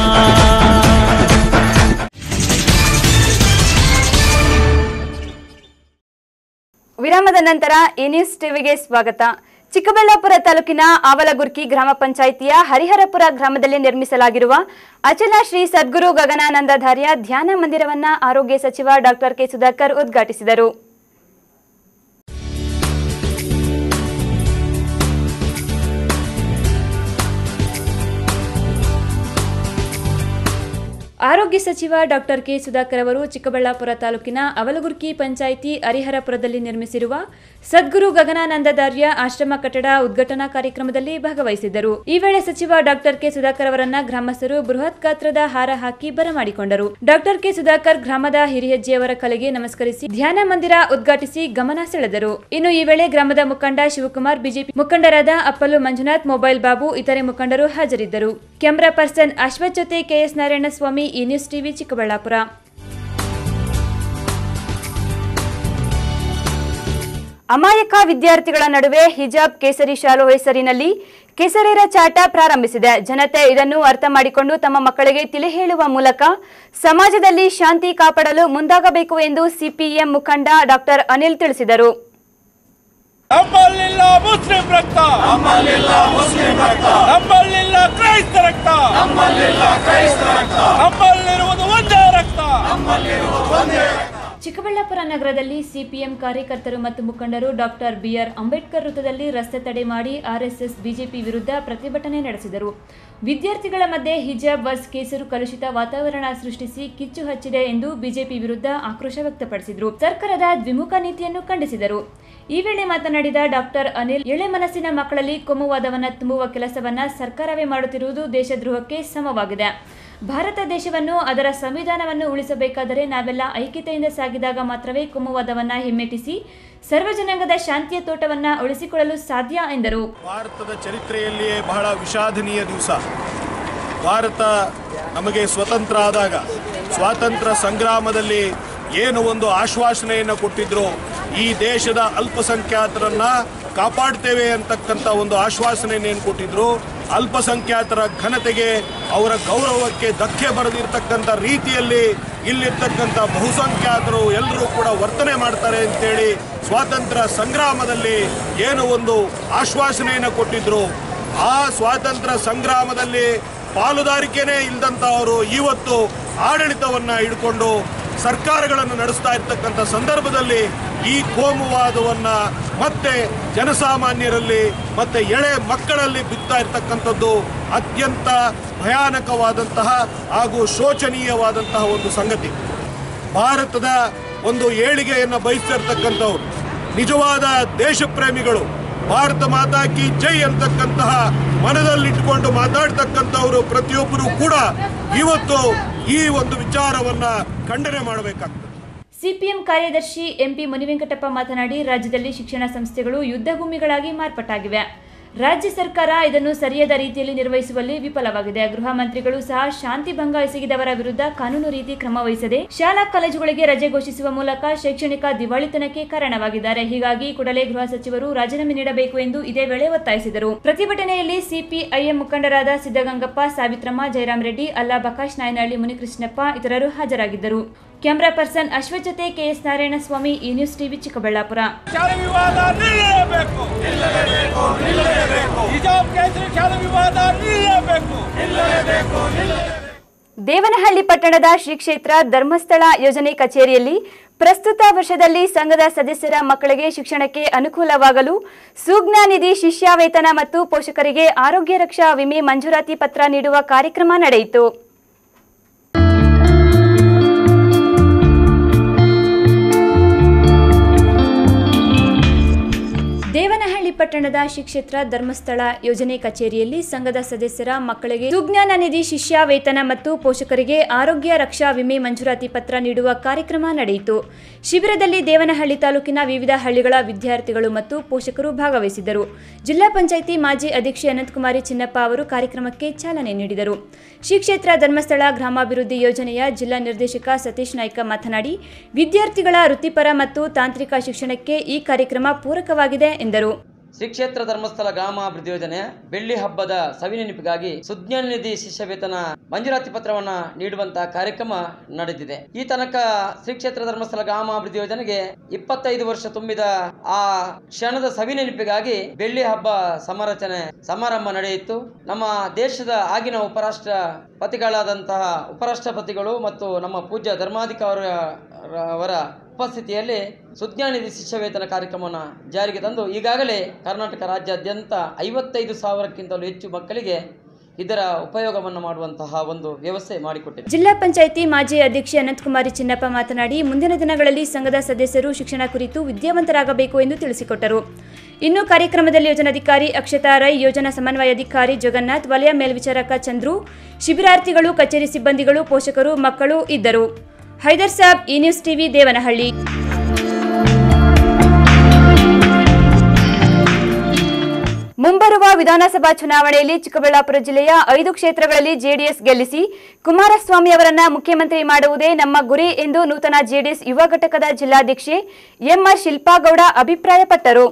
ವಿರಾಮದ ನಂತರ ಎ ನ್ಯೂಸ್ ಟಿವಿಗೆ ಸ್ವಾಗತ ಚಿಕ್ಕಬಳ್ಳಾಪುರ ತಾಲೂಕಿನ ಆವಲಗುರ್ಕಿ ಗ್ರಾಮ ಪಂಚಾಯಿತಿಯ ಹರಿಹರಪುರ ಗ್ರಾಮದಲ್ಲಿ ನಿರ್ಮಿಸಲಾಗಿರುವ ಅಚಲ ಶ್ರೀ ಸದ್ಗುರು ಗಗನಾನಂದಧಾರ್ಯ ಧ್ಯಾನ ಮಂದಿರವನ್ನ ಆರೋಗ್ಯ ಸಚಿವ ಡಾಕ್ಟರ್ ಕೆ ಸುಧಾಕರ್ ಉದ್ಘಾಟಿಸಿದರು ಆರೋಗ್ಯ ಸಚಿವ ಡಾಕ್ಟರ್ ಕೆ ಸುಧಾಕರ್ ಅವರು ಚಿಕ್ಕಬಳ್ಳಾಪುರ ತಾಲೂಕಿನ ಅವಲಗುರ್ಕಿ ಪಂಚಾಯಿತಿ ಹರಿಹರಪುರದಲ್ಲಿ ನಿರ್ಮಿಸಿರುವ ಸದ್ಗುರು ಗಗನಾನಂದದಾರ್ಯ ಆಶ್ರಮ ಕಟ್ಟಡ ಉದ್ಘಾಟನಾ ಕಾರ್ಯಕ್ರಮದಲ್ಲಿ ಭಾಗವಹಿಸಿದ್ದರು ಈ ವೇಳೆ ಸಚಿವ ಡಾಕ್ಟರ್ ಕೆ ಸುಧಾಕರ್ ಅವರನ್ನ ಗ್ರಾಮಸ್ಥರು ಬೃಹತ್ ಗಾತ್ರದ ಹಾರ ಹಾಕಿ ಬರಮಾಡಿಕೊಂಡರು ಡಾಕ್ಟರ್ ಕೆ ಸುಧಾಕರ್ ಗ್ರಾಮದ ಹಿರಿಯಜ್ಜಿಯವರ ಕಲೆಗೆ ನಮಸ್ಕರಿಸಿ ಧ್ಯಾನ ಮಂದಿರ ಉದ್ಘಾಟಿಸಿ ಗಮನ ಸೆಳೆದರು ಇನ್ನು ಈ ವೇಳೆ ಗ್ರಾಮದ ಮುಖಂಡ ಶಿವಕುಮಾರ್ ಬಿಜೆಪಿ ಮುಖಂಡರಾದ ಅಪ್ಪಲು ಮಂಜುನಾಥ್ ಮೊಬೈಲ್ ಬಾಬು ಇತರೆ ಮುಖಂಡರು ಹಾಜರಿದ್ದರು ಕ್ಯಾಮರಾ ಪರ್ಸನ್ ಅಶ್ವಥ್ ಜೊತೆ ಕೆಎಸ್ ನಾರಾಯಣಸ್ವಾಮಿ ಈ ನ್ಯೂಸ್ ಟಿವಿ ಚಿಕ್ಕಬಳ್ಳಾಪುರ ಅಮಾಯಕ ವಿದ್ಯಾರ್ಥಿಗಳ ನಡುವೆ ಹಿಜಾಬ್ ಕೇಸರಿ ಶಾಲು ಹೆಸರಿನಲ್ಲಿ ಕೆಸರೇರ ಚಾಟ ಪ್ರಾರಂಭಿಸಿದೆ ಜನತೆ ಇದನ್ನು ಅರ್ಥ ಮಾಡಿಕೊಂಡು ತಮ್ಮ ಮಕ್ಕಳಿಗೆ ತಿಳಿ ಹೇಳುವ ಮೂಲಕ ಸಮಾಜದಲ್ಲಿ ಶಾಂತಿ ಕಾಪಾಡಲು ಮುಂದಾಗಬೇಕು ಎಂದು ಸಿಪಿಎಂ ಮುಖಂಡ ಡಾಕ್ಟರ್ ಅನಿಲ್ ತಿಳಿಸಿದರು ನಮ್ಮಲ್ಲಿಲ್ಲ ಮುಸ್ಲಿಂ ರಕ್ತ ನಮ್ಮಲ್ಲಿಲ್ಲ ಮುಸ್ಲಿಂ ರಕ್ತ ನಮ್ಮಲ್ಲಿಲ್ಲ ಕ್ರೈಸ್ತ ರಕ್ತ ನಮ್ಮಲ್ಲಿಲ್ಲ ಕ್ರೈಸ್ತ ರಕ್ತ ನಮ್ಮಲ್ಲಿರುವುದು ಒಂದೇ ರಕ್ತ ನಮ್ಮಲ್ಲಿರುವುದು ಒಂದೇ ಚಿಕ್ಕಬಳ್ಳಾಪುರ ನಗರದಲ್ಲಿ ಸಿಪಿಎಂ ಕಾರ್ಯಕರ್ತರು ಮತ್ತು ಮುಖಂಡರು ಡಾಕ್ಟರ್ ಬಿಆರ್ ಅಂಬೇಡ್ಕರ್ ವೃತ್ತದಲ್ಲಿ ರಸ್ತೆ ತಡೆ ಮಾಡಿ ಆರ್ಎಸ್ಎಸ್ ಬಿಜೆಪಿ ವಿರುದ್ಧ ಪ್ರತಿಭಟನೆ ನಡೆಸಿದರು ವಿದ್ಯಾರ್ಥಿಗಳ ಮಧ್ಯೆ ಹಿಜಾಬ್ ವರ್ಸ್ ಕೇಸರು ಕಲುಷಿತ ವಾತಾವರಣ ಸೃಷ್ಟಿಸಿ ಕಿಚ್ಚು ಹಚ್ಚಿದೆ ಎಂದು ಬಿಜೆಪಿ ವಿರುದ್ಧ ಆಕ್ರೋಶ ವ್ಯಕ್ತಪಡಿಸಿದರು ಸರ್ಕಾರದ ದ್ವಿಮುಖ ನೀತಿಯನ್ನು ಖಂಡಿಸಿದರು ಈ ವೇಳೆ ಮಾತನಾಡಿದ ಡಾಕ್ಟರ್ ಅನಿಲ್ ಎಳೆ ಮನಸ್ಸಿನ ಮಕ್ಕಳಲ್ಲಿ ಕೋಮುವಾದವನ್ನ ತುಂಬುವ ಕೆಲಸವನ್ನ ಸರ್ಕಾರವೇ ಮಾಡುತ್ತಿರುವುದು ದೇಶದ್ರೋಹಕ್ಕೆ ಸಮವಾಗಿದೆ ಭಾರತ ದೇಶವನ್ನು ಅದರ ಸಂವಿಧಾನವನ್ನು ಉಳಿಸಬೇಕಾದರೆ ನಾವೆಲ್ಲ ಐಕ್ಯತೆಯಿಂದ ಸಾಗಿದಾಗ ಮಾತ್ರವೇ ಕೋಮುವಾದವನ್ನ ಹಿಮ್ಮೆಟ್ಟಿಸಿ ಸರ್ವಜನಾಂಗದ ಶಾಂತಿಯ ತೋಟವನ್ನ ಉಳಿಸಿಕೊಳ್ಳಲು ಸಾಧ್ಯ ಎಂದರು ಭಾರತದ ಚರಿತ್ರೆಯಲ್ಲಿಯೇ ಬಹಳ ವಿಷಾದನೀಯ ದಿವಸ ಭಾರತ ನಮಗೆ ಸ್ವತಂತ್ರ ಆದಾಗ ಸ್ವಾತಂತ್ರ್ಯ ಸಂಗ್ರಾಮದಲ್ಲಿ ಏನು ಒಂದು ಆಶ್ವಾಸನೆಯನ್ನು ಕೊಟ್ಟಿದ್ರು ಈ ದೇಶದ ಅಲ್ಪಸಂಖ್ಯಾತರನ್ನ ಕಾಪಾಡ್ತೇವೆ ಅಂತಕ್ಕಂಥ ಒಂದು ಆಶ್ವಾಸನೆಯನ್ನು ಕೊಟ್ಟಿದ್ರು ಅಲ್ಪಸಂಖ್ಯಾತರ ಘನತೆಗೆ ಅವರ ಗೌರವಕ್ಕೆ ಧಕ್ಕೆ ಬರೆದಿರ್ತಕ್ಕಂಥ ರೀತಿಯಲ್ಲಿ ಇಲ್ಲಿರ್ತಕ್ಕಂಥ ಬಹುಸಂಖ್ಯಾತರು ಎಲ್ಲರೂ ಕೂಡ ವರ್ತನೆ ಮಾಡ್ತಾರೆ ಅಂತೇಳಿ ಸ್ವಾತಂತ್ರ್ಯ ಸಂಗ್ರಾಮದಲ್ಲಿ ಏನು ಒಂದು ಆಶ್ವಾಸನೆಯನ್ನು ಕೊಟ್ಟಿದ್ರು ಆ ಸ್ವಾತಂತ್ರ್ಯ ಸಂಗ್ರಾಮದಲ್ಲಿ ಪಾಲುದಾರಿಕೆನೇ ಇಲ್ದಂಥವರು ಇವತ್ತು ಆಡಳಿತವನ್ನ ಹಿಡ್ಕೊಂಡು ಸರ್ಕಾರಗಳನ್ನು ನಡೆಸ್ತಾ ಇರ್ತಕ್ಕಂಥ ಸಂದರ್ಭದಲ್ಲಿ ಈ ಕೋಮುವಾದವನ್ನ ಮತ್ತೆ ಜನಸಾಮಾನ್ಯರಲ್ಲಿ ಮತ್ತೆ ಎಳೆ ಮಕ್ಕಳಲ್ಲಿ ಬಿತ್ತಾ ಇರ್ತಕ್ಕಂಥದ್ದು ಅತ್ಯಂತ ಭಯಾನಕವಾದಂತಹ ಹಾಗೂ ಶೋಚನೀಯವಾದಂತಹ ಒಂದು ಸಂಗತಿ ಭಾರತದ ಒಂದು ಏಳಿಗೆಯನ್ನು ಬಯಸ್ತಿರ್ತಕ್ಕಂಥವ್ರು ನಿಜವಾದ ದೇಶ ಪ್ರೇಮಿಗಳು ಭಾರತ ಮಾತಾ ಕಿ ಜೈ ಅಂತಕ್ಕಂತಹ ಮನದಲ್ಲಿಟ್ಟುಕೊಂಡು ಮಾತಾಡ್ತಕ್ಕಂಥವರು ಪ್ರತಿಯೊಬ್ಬರು ಕೂಡ ಇವತ್ತು ಈ ಒಂದು ವಿಚಾರವನ್ನ ಖಂಡನೆ ಮಾಡಬೇಕಾಗ್ತದೆ ಸಿಪಿಎಂ ಕಾರ್ಯದರ್ಶಿ ಎಂಪಿ ಮುನಿವೆಂಕಟಪ್ಪ ಮಾತನಾಡಿ ರಾಜ್ಯದಲ್ಲಿ ಶಿಕ್ಷಣ ಸಂಸ್ಥೆಗಳು ಯುದ್ಧಭೂಮಿಗಳಾಗಿ ಮಾರ್ಪಾಟಾಗಿವೆ ರಾಜ್ಯ ಸರ್ಕಾರ ಇದನ್ನು ಸರಿಯಾದ ರೀತಿಯಲ್ಲಿ ನಿರ್ವಹಿಸುವಲ್ಲಿ ವಿಫಲವಾಗಿದೆ ಗೃಹ ಮಂತ್ರಿಗಳು ಸಹ ಶಾಂತಿ ಭಂಗ ಎಸಗಿದವರ ವಿರುದ್ಧ ಕಾನೂನು ರೀತಿ ಕ್ರಮ ವಹಿಸದೆ ಶಾಲಾ ಕಾಲೇಜುಗಳಿಗೆ ರಜೆ ಘೋಷಿಸುವ ಮೂಲಕ ಶೈಕ್ಷಣಿಕ ದಿವಾಳಿತನಕ್ಕೆ ಕಾರಣವಾಗಿದ್ದಾರೆ ಹೀಗಾಗಿ ಕೂಡಲೇ ಗೃಹ ಸಚಿವರು ರಾಜೀನಾಮೆ ನೀಡಬೇಕು ಎಂದು ಇದೇ ವೇಳೆ ಒತ್ತಾಯಿಸಿದರು ಪ್ರತಿಭಟನೆಯಲ್ಲಿ ಸಿಪಿಐಎಂ ಮುಖಂಡರಾದ ಸಿದ್ದಗಂಗಪ್ಪ ಸಾವಿತ್ರಮ್ಮ ಜಯರಾಮ್ ರೆಡ್ಡಿ ಅಲ್ಲಾ ಬಕಾಶ್ ನಾಯನಹಳ್ಳಿ ಮುನಿಕೃಷ್ಣಪ್ಪ ಇತರರು ಹಾಜರಾಗಿದ್ದರು ಕ್ಯಾಮರಾ ಪರ್ಸನ್ ಅಶ್ವಥ್ ಜೊತೆ ಕೆಎಸ್ ನಾರಾಯಣಸ್ವಾಮಿ ಈ ನ್ಯೂಸ್ ಟಿವಿ ಚಿಕ್ಕಬಳ್ಳಾಪುರ ಶಾಲೆ ವಿವಾದ ನಿಲ್ಲಲೇಬೇಕು ನಿಲ್ಲಲೇಬೇಕು ನಿಲ್ಲಲೇಬೇಕು ಹಿಜಾಬ್ ಕೇಸರಿ ಶಾಲೆ ವಿವಾದ ನಿಲ್ಲಲೇಬೇಕು ನಿಲ್ಲಲೇಬೇಕು ದೇವನಹಳ್ಳಿ ಪಟ್ಟಣದ ಶ್ರೀ ಕ್ಷೇತ್ರ ಧರ್ಮಸ್ಥಳ ಯೋಜನೆ ಕಚೇರಿಯಲ್ಲಿ ಪ್ರಸ್ತುತ ವರ್ಷದಲ್ಲಿ ಸಂಘದ ಸದಸ್ಯರ ಮಕ್ಕಳಿಗೆ ಶಿಕ್ಷಣಕ್ಕೆ ಅನುಕೂಲವಾಗಲು ಸುಜ್ಞಾ ನಿಧಿ ಶಿಷ್ಯವೇತನ ಮತ್ತು ಪೋಷಕರಿಗೆ ಆರೋಗ್ಯ ರಕ್ಷಾ ವಿಮೆ ಮಂಜೂರಾತಿ ಪತ್ರ ನೀಡುವ ಕಾರ್ಯಕ್ರಮ ನಡೆಯಿತು ದೇವನಹಳ್ಳಿ ಪಟ್ಟಣದ ಶ್ರೀಕ್ಷೇತ್ರ ಧರ್ಮಸ್ಥಳ ಯೋಜನೆ ಕಚೇರಿಯಲ್ಲಿ ಸಂಘದ ಸದಸ್ಯರ ಮಕ್ಕಳಿಗೆ ಸುಜ್ಞಾನ ನಿಧಿ ಶಿಷ್ಯ ವೇತನ ಮತ್ತು ಪೋಷಕರಿಗೆ ಆರೋಗ್ಯ ರಕ್ಷಾ ವಿಮೆ ಮಂಜೂರಾತಿ ಪತ್ರ ನೀಡುವ ಕಾರ್ಯಕ್ರಮ ನಡೆಯಿತು ಶಿಬಿರದಲ್ಲಿ ದೇವನಹಳ್ಳಿ ತಾಲೂಕಿನ ವಿವಿಧ ಹಳ್ಳಿಗಳ ವಿದ್ಯಾರ್ಥಿಗಳು ಮತ್ತು ಪೋಷಕರು ಭಾಗವಹಿಸಿದ್ದರು ಜಿಲ್ಲಾ ಪಂಚಾಯಿತಿ ಮಾಜಿ ಅಧ್ಯಕ್ಷೆ ಅನಂತಕುಮಾರಿ ಚಿನ್ನಪ್ಪ ಅವರು ಕಾರ್ಯಕ್ರಮಕ್ಕೆ ಚಾಲನೆ ನೀಡಿದರು ಶ್ರೀಕ್ಷೇತ್ರ ಧರ್ಮಸ್ಥಳ ಗ್ರಾಮಾಭಿವೃದ್ಧಿ ಯೋಜನೆಯ ಜಿಲ್ಲಾ ನಿರ್ದೇಶಕ ಸತೀಶ್ ನಾಯ್ಕ ಮಾತನಾಡಿ ವಿದ್ಯಾರ್ಥಿಗಳ ವೃತ್ತಿಪರ ಮತ್ತು ತಾಂತ್ರಿಕ ಶಿಕ್ಷಣಕ್ಕೆ ಈ ಕಾರ್ಯಕ್ರಮ ಪೂರಕವಾಗಿದೆ ಎಂದರು ಶ್ರೀ ಕ್ಷೇತ್ರ ಧರ್ಮಸ್ಥಳ ಗ್ರಾಮಾಭಿವೃದ್ಧಿ ಯೋಜನೆ ಬೆಳ್ಳಿ ಹಬ್ಬದ ಸವಿನೆನಪಿಗಾಗಿ ಸುಜ್ಞಾನ ನಿಧಿ ಶಿಷ್ಯ ವೇತನ ಮಂಜೂರಾತಿ ಪತ್ರವನ್ನ ನೀಡುವಂತಹ ಕಾರ್ಯಕ್ರಮ ನಡೆದಿದೆ ಈ ತನಕ ಶ್ರೀ ಕ್ಷೇತ್ರ ಧರ್ಮಸ್ಥಳ ಗ್ರಾಮಾಭಿವೃದ್ಧಿ ಯೋಜನೆಗೆ ಇಪ್ಪತ್ತೈದು ವರ್ಷ ತುಂಬಿದ ಆ ಕ್ಷಣದ ಸವಿನೆನಪಿಗಾಗಿ ಬೆಳ್ಳಿ ಹಬ್ಬ ಸಮಾರಚನೆ ಸಮಾರಂಭ ನಡೆಯಿತು ನಮ್ಮ ದೇಶದ ಆಗಿನ ಉಪರಾಷ್ಟ್ರ ಪತಿಗಳಾದಂತಹ ಉಪರಾಷ್ಟ್ರಪತಿಗಳು ಮತ್ತು ನಮ್ಮ ಪೂಜ್ಯ ಧರ್ಮಾಧಿಕಾರಿ ಅವರ ಉಪಸ್ಥಿತಿಯಲ್ಲಿ ಸುಜ್ಞಾನಿಧಿ ಶಿಷ್ಯ ವೇತನ ಕಾರ್ಯಕ್ರಮವನ್ನು ಜಾರಿಗೆ ತಂದು ಈಗಾಗಲೇ ಕರ್ನಾಟಕ ರಾಜ್ಯಾದ್ಯಂತ ಐವತ್ತೈದು ಸಾವಿರಕ್ಕಿಂತಲೂ ಹೆಚ್ಚು ಮಕ್ಕಳಿಗೆ ಇದರ ಉಪಯೋಗವನ್ನು ಮಾಡುವಂತಹ ಒಂದು ವ್ಯವಸ್ಥೆ ಮಾಡಿಕೊಟ್ಟಿದೆ ಜಿಲ್ಲಾ ಪಂಚಾಯಿತಿ ಮಾಜಿ ಅಧ್ಯಕ್ಷೆ ಅನಂತಕುಮಾರಿ ಚಿನ್ನಪ್ಪ ಮಾತನಾಡಿ ಮುಂದಿನ ದಿನಗಳಲ್ಲಿ ಸಂಘದ ಸದಸ್ಯರು ಶಿಕ್ಷಣ ಕುರಿತು ವಿದ್ಯಾವಂತರಾಗಬೇಕು ಎಂದು ತಿಳಿಸಿಕೊಟ್ಟರು ಇನ್ನು ಕಾರ್ಯಕ್ರಮದಲ್ಲಿ ಯೋಜನಾಧಿಕಾರಿ ಅಕ್ಷತಾ ರೈ ಯೋಜನಾ ಸಮನ್ವಯಾಧಿಕಾರಿ ಜಗನ್ನಾಥ್ ವಲಯ ಮೇಲ್ವಿಚಾರಕ ಚಂದ್ರು ಶಿಬಿರಾರ್ಥಿಗಳು ಕಚೇರಿ ಸಿಬ್ಬಂದಿಗಳು ಪೋಷಕರು ಮಕ್ಕಳು ಇದ್ದರು ಹೈದರ್ ಸಾಬ್ ಈ ನ್ಯೂಸ್ ಟಿವಿ ದೇವನಹಳ್ಳಿ ಮುಂಬರುವ ವಿಧಾನಸಭಾ ಚುನಾವಣೆಯಲ್ಲಿ ಚಿಕ್ಕಬಳ್ಳಾಪುರ ಜಿಲ್ಲೆಯ ಐದು ಕ್ಷೇತ್ರಗಳಲ್ಲಿ ಜೆಡಿಎಸ್ ಗೆಲ್ಲಿಸಿ ಕುಮಾರಸ್ವಾಮಿ ಅವರನ್ನ ಮುಖ್ಯಮಂತ್ರಿ ಮಾಡುವುದೇ ನಮ್ಮ ಗುರಿ ಎಂದು ನೂತನ ಜೆಡಿಎಸ್ ಯುವ ಘಟಕದ ಜಿಲ್ಲಾಧ್ಯಕ್ಷೆ ಎಂಆರ್ ಶಿಲ್ಪಾಗೌಡ ಅಭಿಪ್ರಾಯಪಟ್ಟರು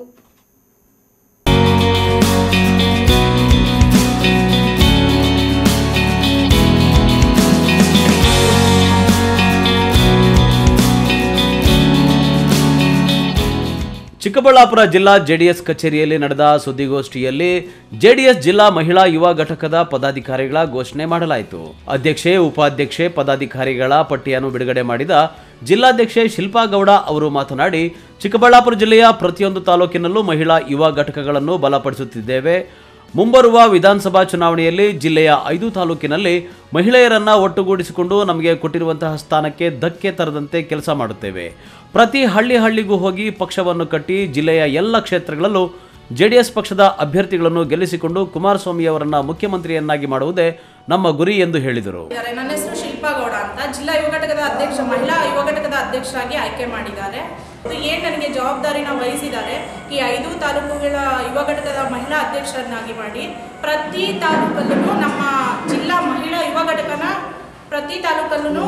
ಚಿಕ್ಕಬಳ್ಳಾಪುರ ಜಿಲ್ಲಾ ಜೆಡಿಎಸ್ ಕಚೇರಿಯಲ್ಲಿ ನಡೆದ ಸುದ್ದಿಗೋಷ್ಠಿಯಲ್ಲಿ ಜೆಡಿಎಸ್ ಜಿಲ್ಲಾ ಮಹಿಳಾ ಯುವ ಘಟಕದ ಪದಾಧಿಕಾರಿಗಳ ಘೋಷಣೆ ಮಾಡಲಾಯಿತು ಅಧ್ಯಕ್ಷೆ ಉಪಾಧ್ಯಕ್ಷೆ ಪದಾಧಿಕಾರಿಗಳ ಪಟ್ಟಿಯನ್ನು ಬಿಡುಗಡೆ ಮಾಡಿದ ಜಿಲ್ಲಾಧ್ಯಕ್ಷೆ ಶಿಲ್ಪಾ ಗೌಡ ಅವರು ಮಾತನಾಡಿ ಚಿಕ್ಕಬಳ್ಳಾಪುರ ಜಿಲ್ಲೆಯ ಪ್ರತಿಯೊಂದು ತಾಲೂಕಿನಲ್ಲೂ ಮಹಿಳಾ ಯುವ ಘಟಕಗಳನ್ನು ಬಲಪಡಿಸುತ್ತಿದ್ದೇವೆ ಮುಂಬರುವ ವಿಧಾನಸಭಾ ಚುನಾವಣೆಯಲ್ಲಿ ಜಿಲ್ಲೆಯ ಐದು ತಾಲೂಕಿನಲ್ಲಿ ಮಹಿಳೆಯರನ್ನ ಒಟ್ಟುಗೂಡಿಸಿಕೊಂಡು ನಮಗೆ ಕೊಟ್ಟಿರುವಂತಹ ಸ್ಥಾನಕ್ಕೆ ಧಕ್ಕೆ ತರದಂತೆ ಕೆಲಸ ಮಾಡುತ್ತೇವೆ ಪ್ರತಿ ಹಳ್ಳಿ ಹಳ್ಳಿಗೂ ಹೋಗಿ ಪಕ್ಷವನ್ನು ಕಟ್ಟಿ ಜಿಲ್ಲೆಯ ಎಲ್ಲ ಕ್ಷೇತ್ರಗಳಲ್ಲೂ ಜೆಡಿಎಸ್ ಪಕ್ಷದ ಅಭ್ಯರ್ಥಿಗಳನ್ನು ಗೆಲ್ಲಿಸಿಕೊಂಡು ಕುಮಾರಸ್ವಾಮಿ ಅವರನ್ನ ಮುಖ್ಯಮಂತ್ರಿಯನ್ನಾಗಿ ಮಾಡುವುದೇ ನಮ್ಮ ಗುರಿ ಎಂದು ಹೇಳಿದರು ಇದ್ದಾರೆ. ನನ್ನ ಹೆಸರು ಶಿಲ್ಪಾ ಗೌಡ ಅಂತ ಜಿಲ್ಲಾ ಯುವ ಘಟಕದ ಅಧ್ಯಕ್ಷ ಮಹಿಳಾ ಯುವ ಘಟಕದ ಅಧ್ಯಕ್ಷರಾಗಿ ಆಯ್ಕೆ ಮಾಡಿದ್ದಾರೆ ಇದು ಏನು ನನಗೆ ಜವಾಬ್ದಾರಿನ ವಹಿಸಿದ್ದಾರೆ ಈ ಐದು ತಾಲೂಕುಗಳ ಯುವ ಘಟಕದ ಮಹಿಳಾ ಅಧ್ಯಕ್ಷರನ್ನಾಗಿ ಮಾಡಿ ಪ್ರತಿ ತಾಲೂಕಲ್ಲೂ ನಮ್ಮ ಜಿಲ್ಲಾ ಮಹಿಳಾ ಯುವ ಘಟಕನ ಪ್ರತಿ ತಾಲೂಕಲ್ಲೂ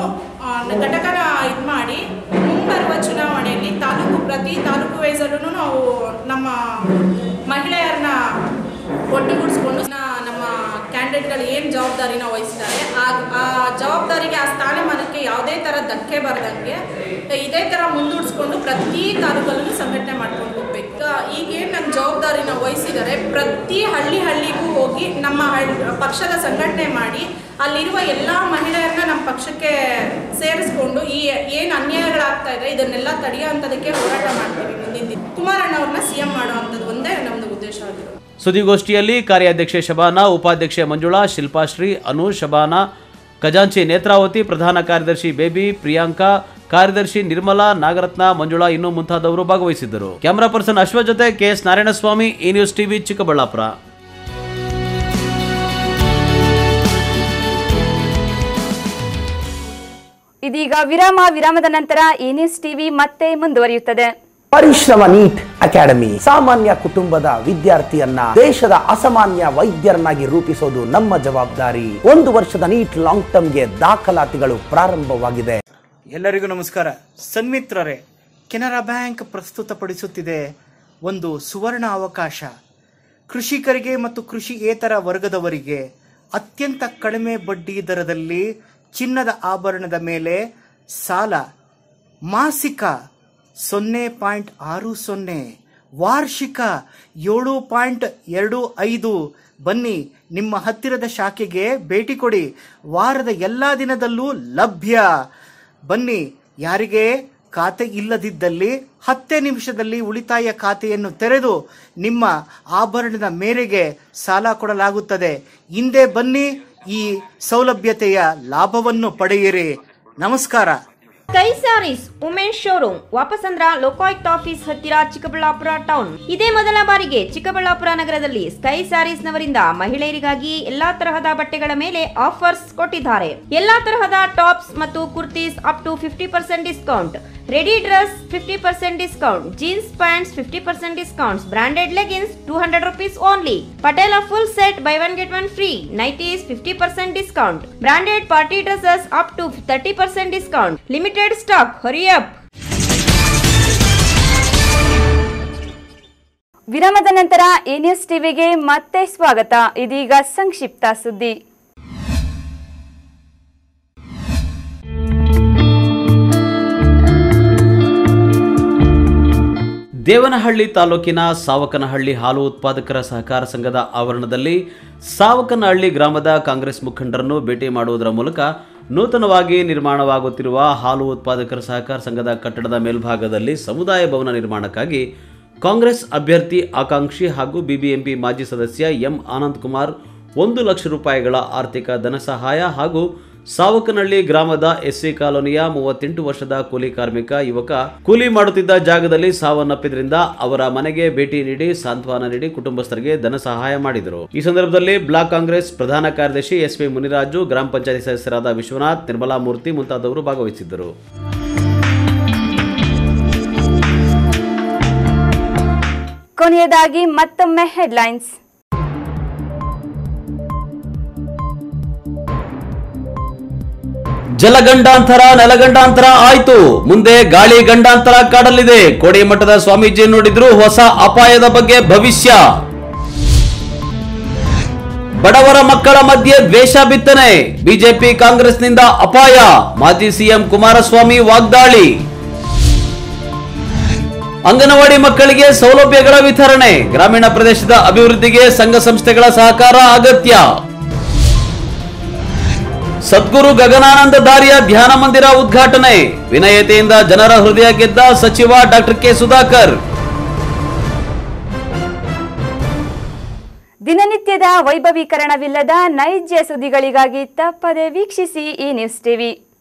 ಘಟಕನ ಇದು ಮಾಡಿ ಮುಂಬರುವ ಚುನಾವಣೆಯಲ್ಲಿ ತಾಲೂಕು ಪ್ರತಿ ತಾಲೂಕು ವೈಸಲ್ಲೂ ನಾವು ನಮ್ಮ ಮಹಿಳೆಯರನ್ನ ಒಟ್ಟುಗೂಡಿಸ್ಕೊಂಡು ನ- ನಮ್ಮ ಕ್ಯಾಂಡಿಡೇಟ್ಗಳು ಏನು ಜವಾಬ್ದಾರಿನ ವಹಿಸಿದ್ದಾರೆ ಆ ಆ ಜವಾಬ್ದಾರಿಗೆ ಆ ಸ್ಥಾನಮಾನಕ್ಕೆ ಯಾವುದೇ ಥರ ಧಕ್ಕೆ ಬರದಂಗೆ ಇದೇ ಥರ ಮುಂದೂಡಿಸ್ಕೊಂಡು ಪ್ರತಿ ತಾಲೂಕಲ್ಲೂ ಸಂಘಟನೆ ಮಾಡ್ಕೊಂಡು ಹೋಗ್ಬೇಕು ಈಗೇನು ನನ್ನ ಜವಾಬ್ದಾರಿನ ವಹಿಸಿದ್ದಾರೆ ಪ್ರತಿ ಹಳ್ಳಿ ಹಳ್ಳಿಗೂ ಹೋಗಿ ನಮ್ಮ ಹಳ್- ಪಕ್ಷದ ಸಂಘಟನೆ ಮಾಡಿ ಅಲ್ಲಿರುವ ಎಲ್ಲ ಮಹಿಳೆಯರನ್ನ ನಮ್ಮ ಪಕ್ಷಕ್ಕೆ ಸೇರಿಸ್ಕೊಂಡು ಈ ಏನು ಅನ್ಯಾಯಗಳಾಗ್ತಾ ಇದೆ ಇದನ್ನೆಲ್ಲ ತಡೆಯುವಂಥದಕ್ಕೆ ಹೋರಾಟ ಮಾಡ್ತೀವಿ ಮುಂದಿನ ದಿನ ಕುಮಾರಣ್ಣ ಅವ್ರನ್ನ ಸಿ ಎಂ ಮಾಡುವಂಥದ್ದು ಒಂದೇ ನಮ್ಮದು ಉದ್ದೇಶ ಆಗಿರೋದು ಸುದ್ದಿಗೋಷ್ಠಿಯಲ್ಲಿ ಕಾರ್ಯಾಧ್ಯಕ್ಷೆ ಶಬಾನಾ ಉಪಾಧ್ಯಕ್ಷೆ ಮಂಜುಳಾ ಶಿಲ್ಪಾಶ್ರೀ ಅನು ಶಬಾನಾ ಖಜಾಂಚಿ ನೇತ್ರಾವತಿ ಪ್ರಧಾನ ಕಾರ್ಯದರ್ಶಿ ಬೇಬಿ ಪ್ರಿಯಾಂಕಾ ಕಾರ್ಯದರ್ಶಿ ನಿರ್ಮಲಾ ನಾಗರತ್ನ ಮಂಜುಳಾ ಇನ್ನೂ ಮುಂತಾದವರು ಭಾಗವಹಿಸಿದ್ದರು ಕ್ಯಾಮರಾ ಪರ್ಸನ್ ಅಶ್ವಥ್ ಜೊತೆ ಕೆಎಸ್ ನಾರಾಯಣಸ್ವಾಮಿ ಈ ನ್ಯೂಸ್ ಟಿವಿ ಚಿಕ್ಕಬಳ್ಳಾಪುರ ಇದೀಗ ವಿರಾಮ ವಿರಾಮದ ನಂತರ ಈ ನ್ಯೂಸ್ ಟಿವಿ ಮತ್ತೆ ಮುಂದುವರಿಯುತ್ತದೆ ಪರಿಶ್ರಮ ನೀಟ್ ಅಕಾಡೆಮಿ ಸಾಮಾನ್ಯ ಕುಟುಂಬದ ವಿದ್ಯಾರ್ಥಿಯನ್ನ ದೇಶದ ಅಸಾಮಾನ್ಯ ವೈದ್ಯರನ್ನಾಗಿ ರೂಪಿಸೋದು ನಮ್ಮ ಜವಾಬ್ದಾರಿ ಒಂದು ವರ್ಷದ ನೀಟ್ ಲಾಂಗ್ ಟರ್ಮ್ಗೆ ದಾಖಲಾತಿಗಳು ಪ್ರಾರಂಭವಾಗಿದೆ ಎಲ್ಲರಿಗೂ ನಮಸ್ಕಾರ ಸನ್ಮಿತ್ರರೇ ಕೆನರಾ ಬ್ಯಾಂಕ್ ಪ್ರಸ್ತುತಪಡಿಸುತ್ತಿದೆ ಒಂದು ಸುವರ್ಣ ಅವಕಾಶ ಕೃಷಿಕರಿಗೆ ಮತ್ತು ಕೃಷಿಯೇತರ ವರ್ಗದವರಿಗೆ ಅತ್ಯಂತ ಕಡಿಮೆ ಬಡ್ಡಿ ದರದಲ್ಲಿ ಚಿನ್ನದ ಆಭರಣದ ಮೇಲೆ ಸಾಲ ಮಾಸಿಕ ಸೊನ್ನೆ ಪಾಯಿಂಟ್ ಆರು ಸೊನ್ನೆ ವಾರ್ಷಿಕ ಏಳು ಪಾಯಿಂಟ್ ಎರಡು ಐದು ಬನ್ನಿ ನಿಮ್ಮ ಹತ್ತಿರದ ಶಾಖೆಗೆ ಭೇಟಿ ಕೊಡಿ ವಾರದ ಎಲ್ಲ ದಿನದಲ್ಲೂ ಲಭ್ಯ ಬನ್ನಿ ಯಾರಿಗೆ ಖಾತೆ ಇಲ್ಲದಿದ್ದಲ್ಲಿ ಹತ್ತೇ ನಿಮಿಷದಲ್ಲಿ ಉಳಿತಾಯ ಖಾತೆಯನ್ನು ತೆರೆದು ನಿಮ್ಮ ಆಭರಣದ ಮೇರೆಗೆ ಸಾಲ ಕೊಡಲಾಗುತ್ತದೆ ಹಿಂದೆ ಬನ್ನಿ ಈ ಸೌಲಭ್ಯತೆಯ ಲಾಭವನ್ನು ಪಡೆಯಿರಿ ನಮಸ್ಕಾರ sky sarees Umesh showroom Wapasandra Lokayukta office ಹತ್ತಿರ ಚಿಕ್ಕಬಳ್ಳಾಪುರ ಟೌನ್ ಇದೇ ಮೊದಲ ಬಾರಿಗೆ ಚಿಕ್ಕಬಳ್ಳಾಪುರ ನಗರದಲ್ಲಿ ಸ್ಕೈ ಸ್ಯಾರೀಸ್ ನವರಿಂದ ಮಹಿಳೆಯರಿಗಾಗಿ ಎಲ್ಲಾ ತರಹದ ಬಟ್ಟೆಗಳ ಮೇಲೆ ಆಫರ್ಸ್ ಕೊಟ್ಟಿದ್ದಾರೆ ಎಲ್ಲಾ ತರಹದ ಟಾಪ್ಸ್ ಮತ್ತು kurtis up to fifty percent discount ready dress fifty percent discount jeans pants fifty percent discounts branded leggings two hundred rupees only Patiala full set buy one get one free nighties fifty percent discount branded party dresses up to thirty percent discount limited stock hurry up ವಿರಾಮದ ನಂತರ ಈ news ಟಿವಿಗೆ ಮತ್ತೆ ಸ್ವಾಗತ ಇದೀಗ ಸಂಕ್ಷಿಪ್ತ ಸುದ್ದಿ ದೇವನಹಳ್ಳಿ ತಾಲೂಕಿನ ಸಾವಕನಹಳ್ಳಿ ಹಾಲು ಉತ್ಪಾದಕರ ಸಹಕಾರ ಸಂಘದ ಆವರಣದಲ್ಲಿ ಸಾವಕನಹಳ್ಳಿ ಗ್ರಾಮದ ಕಾಂಗ್ರೆಸ್ ಮುಖಂಡರನ್ನು ಭೇಟಿ ಮಾಡುವುದರ ಮೂಲಕ ನೂತನವಾಗಿ ನಿರ್ಮಾಣವಾಗುತ್ತಿರುವ ಹಾಲು ಉತ್ಪಾದಕರ ಸಹಕಾರ ಸಂಘದ ಕಟ್ಟಡದ ಮೇಲ್ಭಾಗದಲ್ಲಿ ಸಮುದಾಯ ಭವನ ನಿರ್ಮಾಣಕ್ಕಾಗಿ ಕಾಂಗ್ರೆಸ್ ಅಭ್ಯರ್ಥಿ ಆಕಾಂಕ್ಷಿ ಹಾಗೂ ಬಿಬಿಎಂಪಿ ಮಾಜಿ ಸದಸ್ಯ ಎಂ ಆನಂದ್ ಕುಮಾರ್ ಒಂದು ಲಕ್ಷ ರೂಪಾಯಿಗಳ ಆರ್ಥಿಕ ಧನ ಸಹಾಯ ಹಾಗೂ ಸಾವಕನಹಳ್ಳಿ ಗ್ರಾಮದ ಎಸ್ಸಿ ಕಾಲೋನಿಯ ಮೂವತ್ತೆಂಟು ವರ್ಷದ ಕೂಲಿ ಕಾರ್ಮಿಕ ಯುವಕ ಕೂಲಿ ಮಾಡುತ್ತಿದ್ದ ಜಾಗದಲ್ಲಿ ಸಾವನ್ನಪ್ಪಿದ್ರಿಂದ ಅವರ ಮನೆಗೆ ಭೇಟಿ ನೀಡಿ ಸಾಂತ್ವನ ನೀಡಿ ಕುಟುಂಬಸ್ಥರಿಗೆ ಧನ ಸಹಾಯ ಮಾಡಿದರು ಈ ಸಂದರ್ಭದಲ್ಲಿ ಬ್ಲಾಕ್ ಕಾಂಗ್ರೆಸ್ ಪ್ರಧಾನ ಕಾರ್ಯದರ್ಶಿ ಎಸ್ ಪಿ ಮುನಿರಾಜು ಗ್ರಾಮ ಪಂಚಾಯತ್ ಸದಸ್ಯರಾದ ವಿಶ್ವನಾಥ್ ನಿರ್ಮಲಾ ಮೂರ್ತಿ ಮುಂತಾದವರು ಭಾಗವಹಿಸಿದ್ದರು ಕೊನೆಯದಾಗಿ ಮತ್ತೊಮ್ಮೆ ಹೆಡ್ಲೈನ್ಸ್ ಜಲಗಂಡಾಂತರ ನೆಲಗಂಡಾಂತರ ಆಯ್ತು ಮುಂದೆ ಗಾಳಿ ಗಂಡಾಂತರ ಕಾಡಲಿದೆ ಕೋಡಿಮಠದ ಸ್ವಾಮೀಜಿ ನೋಡಿದ್ರು ಹೊಸ ಅಪಾಯದ ಬಗ್ಗೆ ಭವಿಷ್ಯ ಬಡವರ ಮಕ್ಕಳ ಮಧ್ಯೆ ದ್ವೇಷ ಬಿತ್ತನೆ ಬಿಜೆಪಿ ಕಾಂಗ್ರೆಸ್ನಿಂದ ಅಪಾಯ ಮಾಜಿ ಸಿಎಂ ಕುಮಾರಸ್ವಾಮಿ ವಾಗ್ದಾಳಿ ಅಂಗನವಾಡಿ ಮಕ್ಕಳಿಗೆ ಸೌಲಭ್ಯಗಳ ವಿತರಣೆ ಗ್ರಾಮೀಣ ಪ್ರದೇಶದ ಅಭಿವೃದ್ಧಿಗೆ ಸಂಘ ಸಂಸ್ಥೆಗಳ ಸಹಕಾರ ಅಗತ್ಯ ಸದ್ಗುರು ಗಗನಾನಂದ ದಾರಿಯ ಧ್ಯಾನ ಮಂದಿರ ಉದ್ಘಾಟನೆ ವಿನಯತೆಯಿಂದ ಜನರ ಹೃದಯ ಗೆದ್ದ ಸಚಿವ ಡಾಕ್ಟರ್ ಕೆ ಸುಧಾಕರ್ ದಿನನಿತ್ಯದ ವೈಭವೀಕರಣವಿಲ್ಲದ ನೈಜ ಸುದ್ದಿಗಳಿಗಾಗಿ ತಪ್ಪದೆ ವೀಕ್ಷಿಸಿ ಈ ನ್ಯೂಸ್ ಟಿವಿ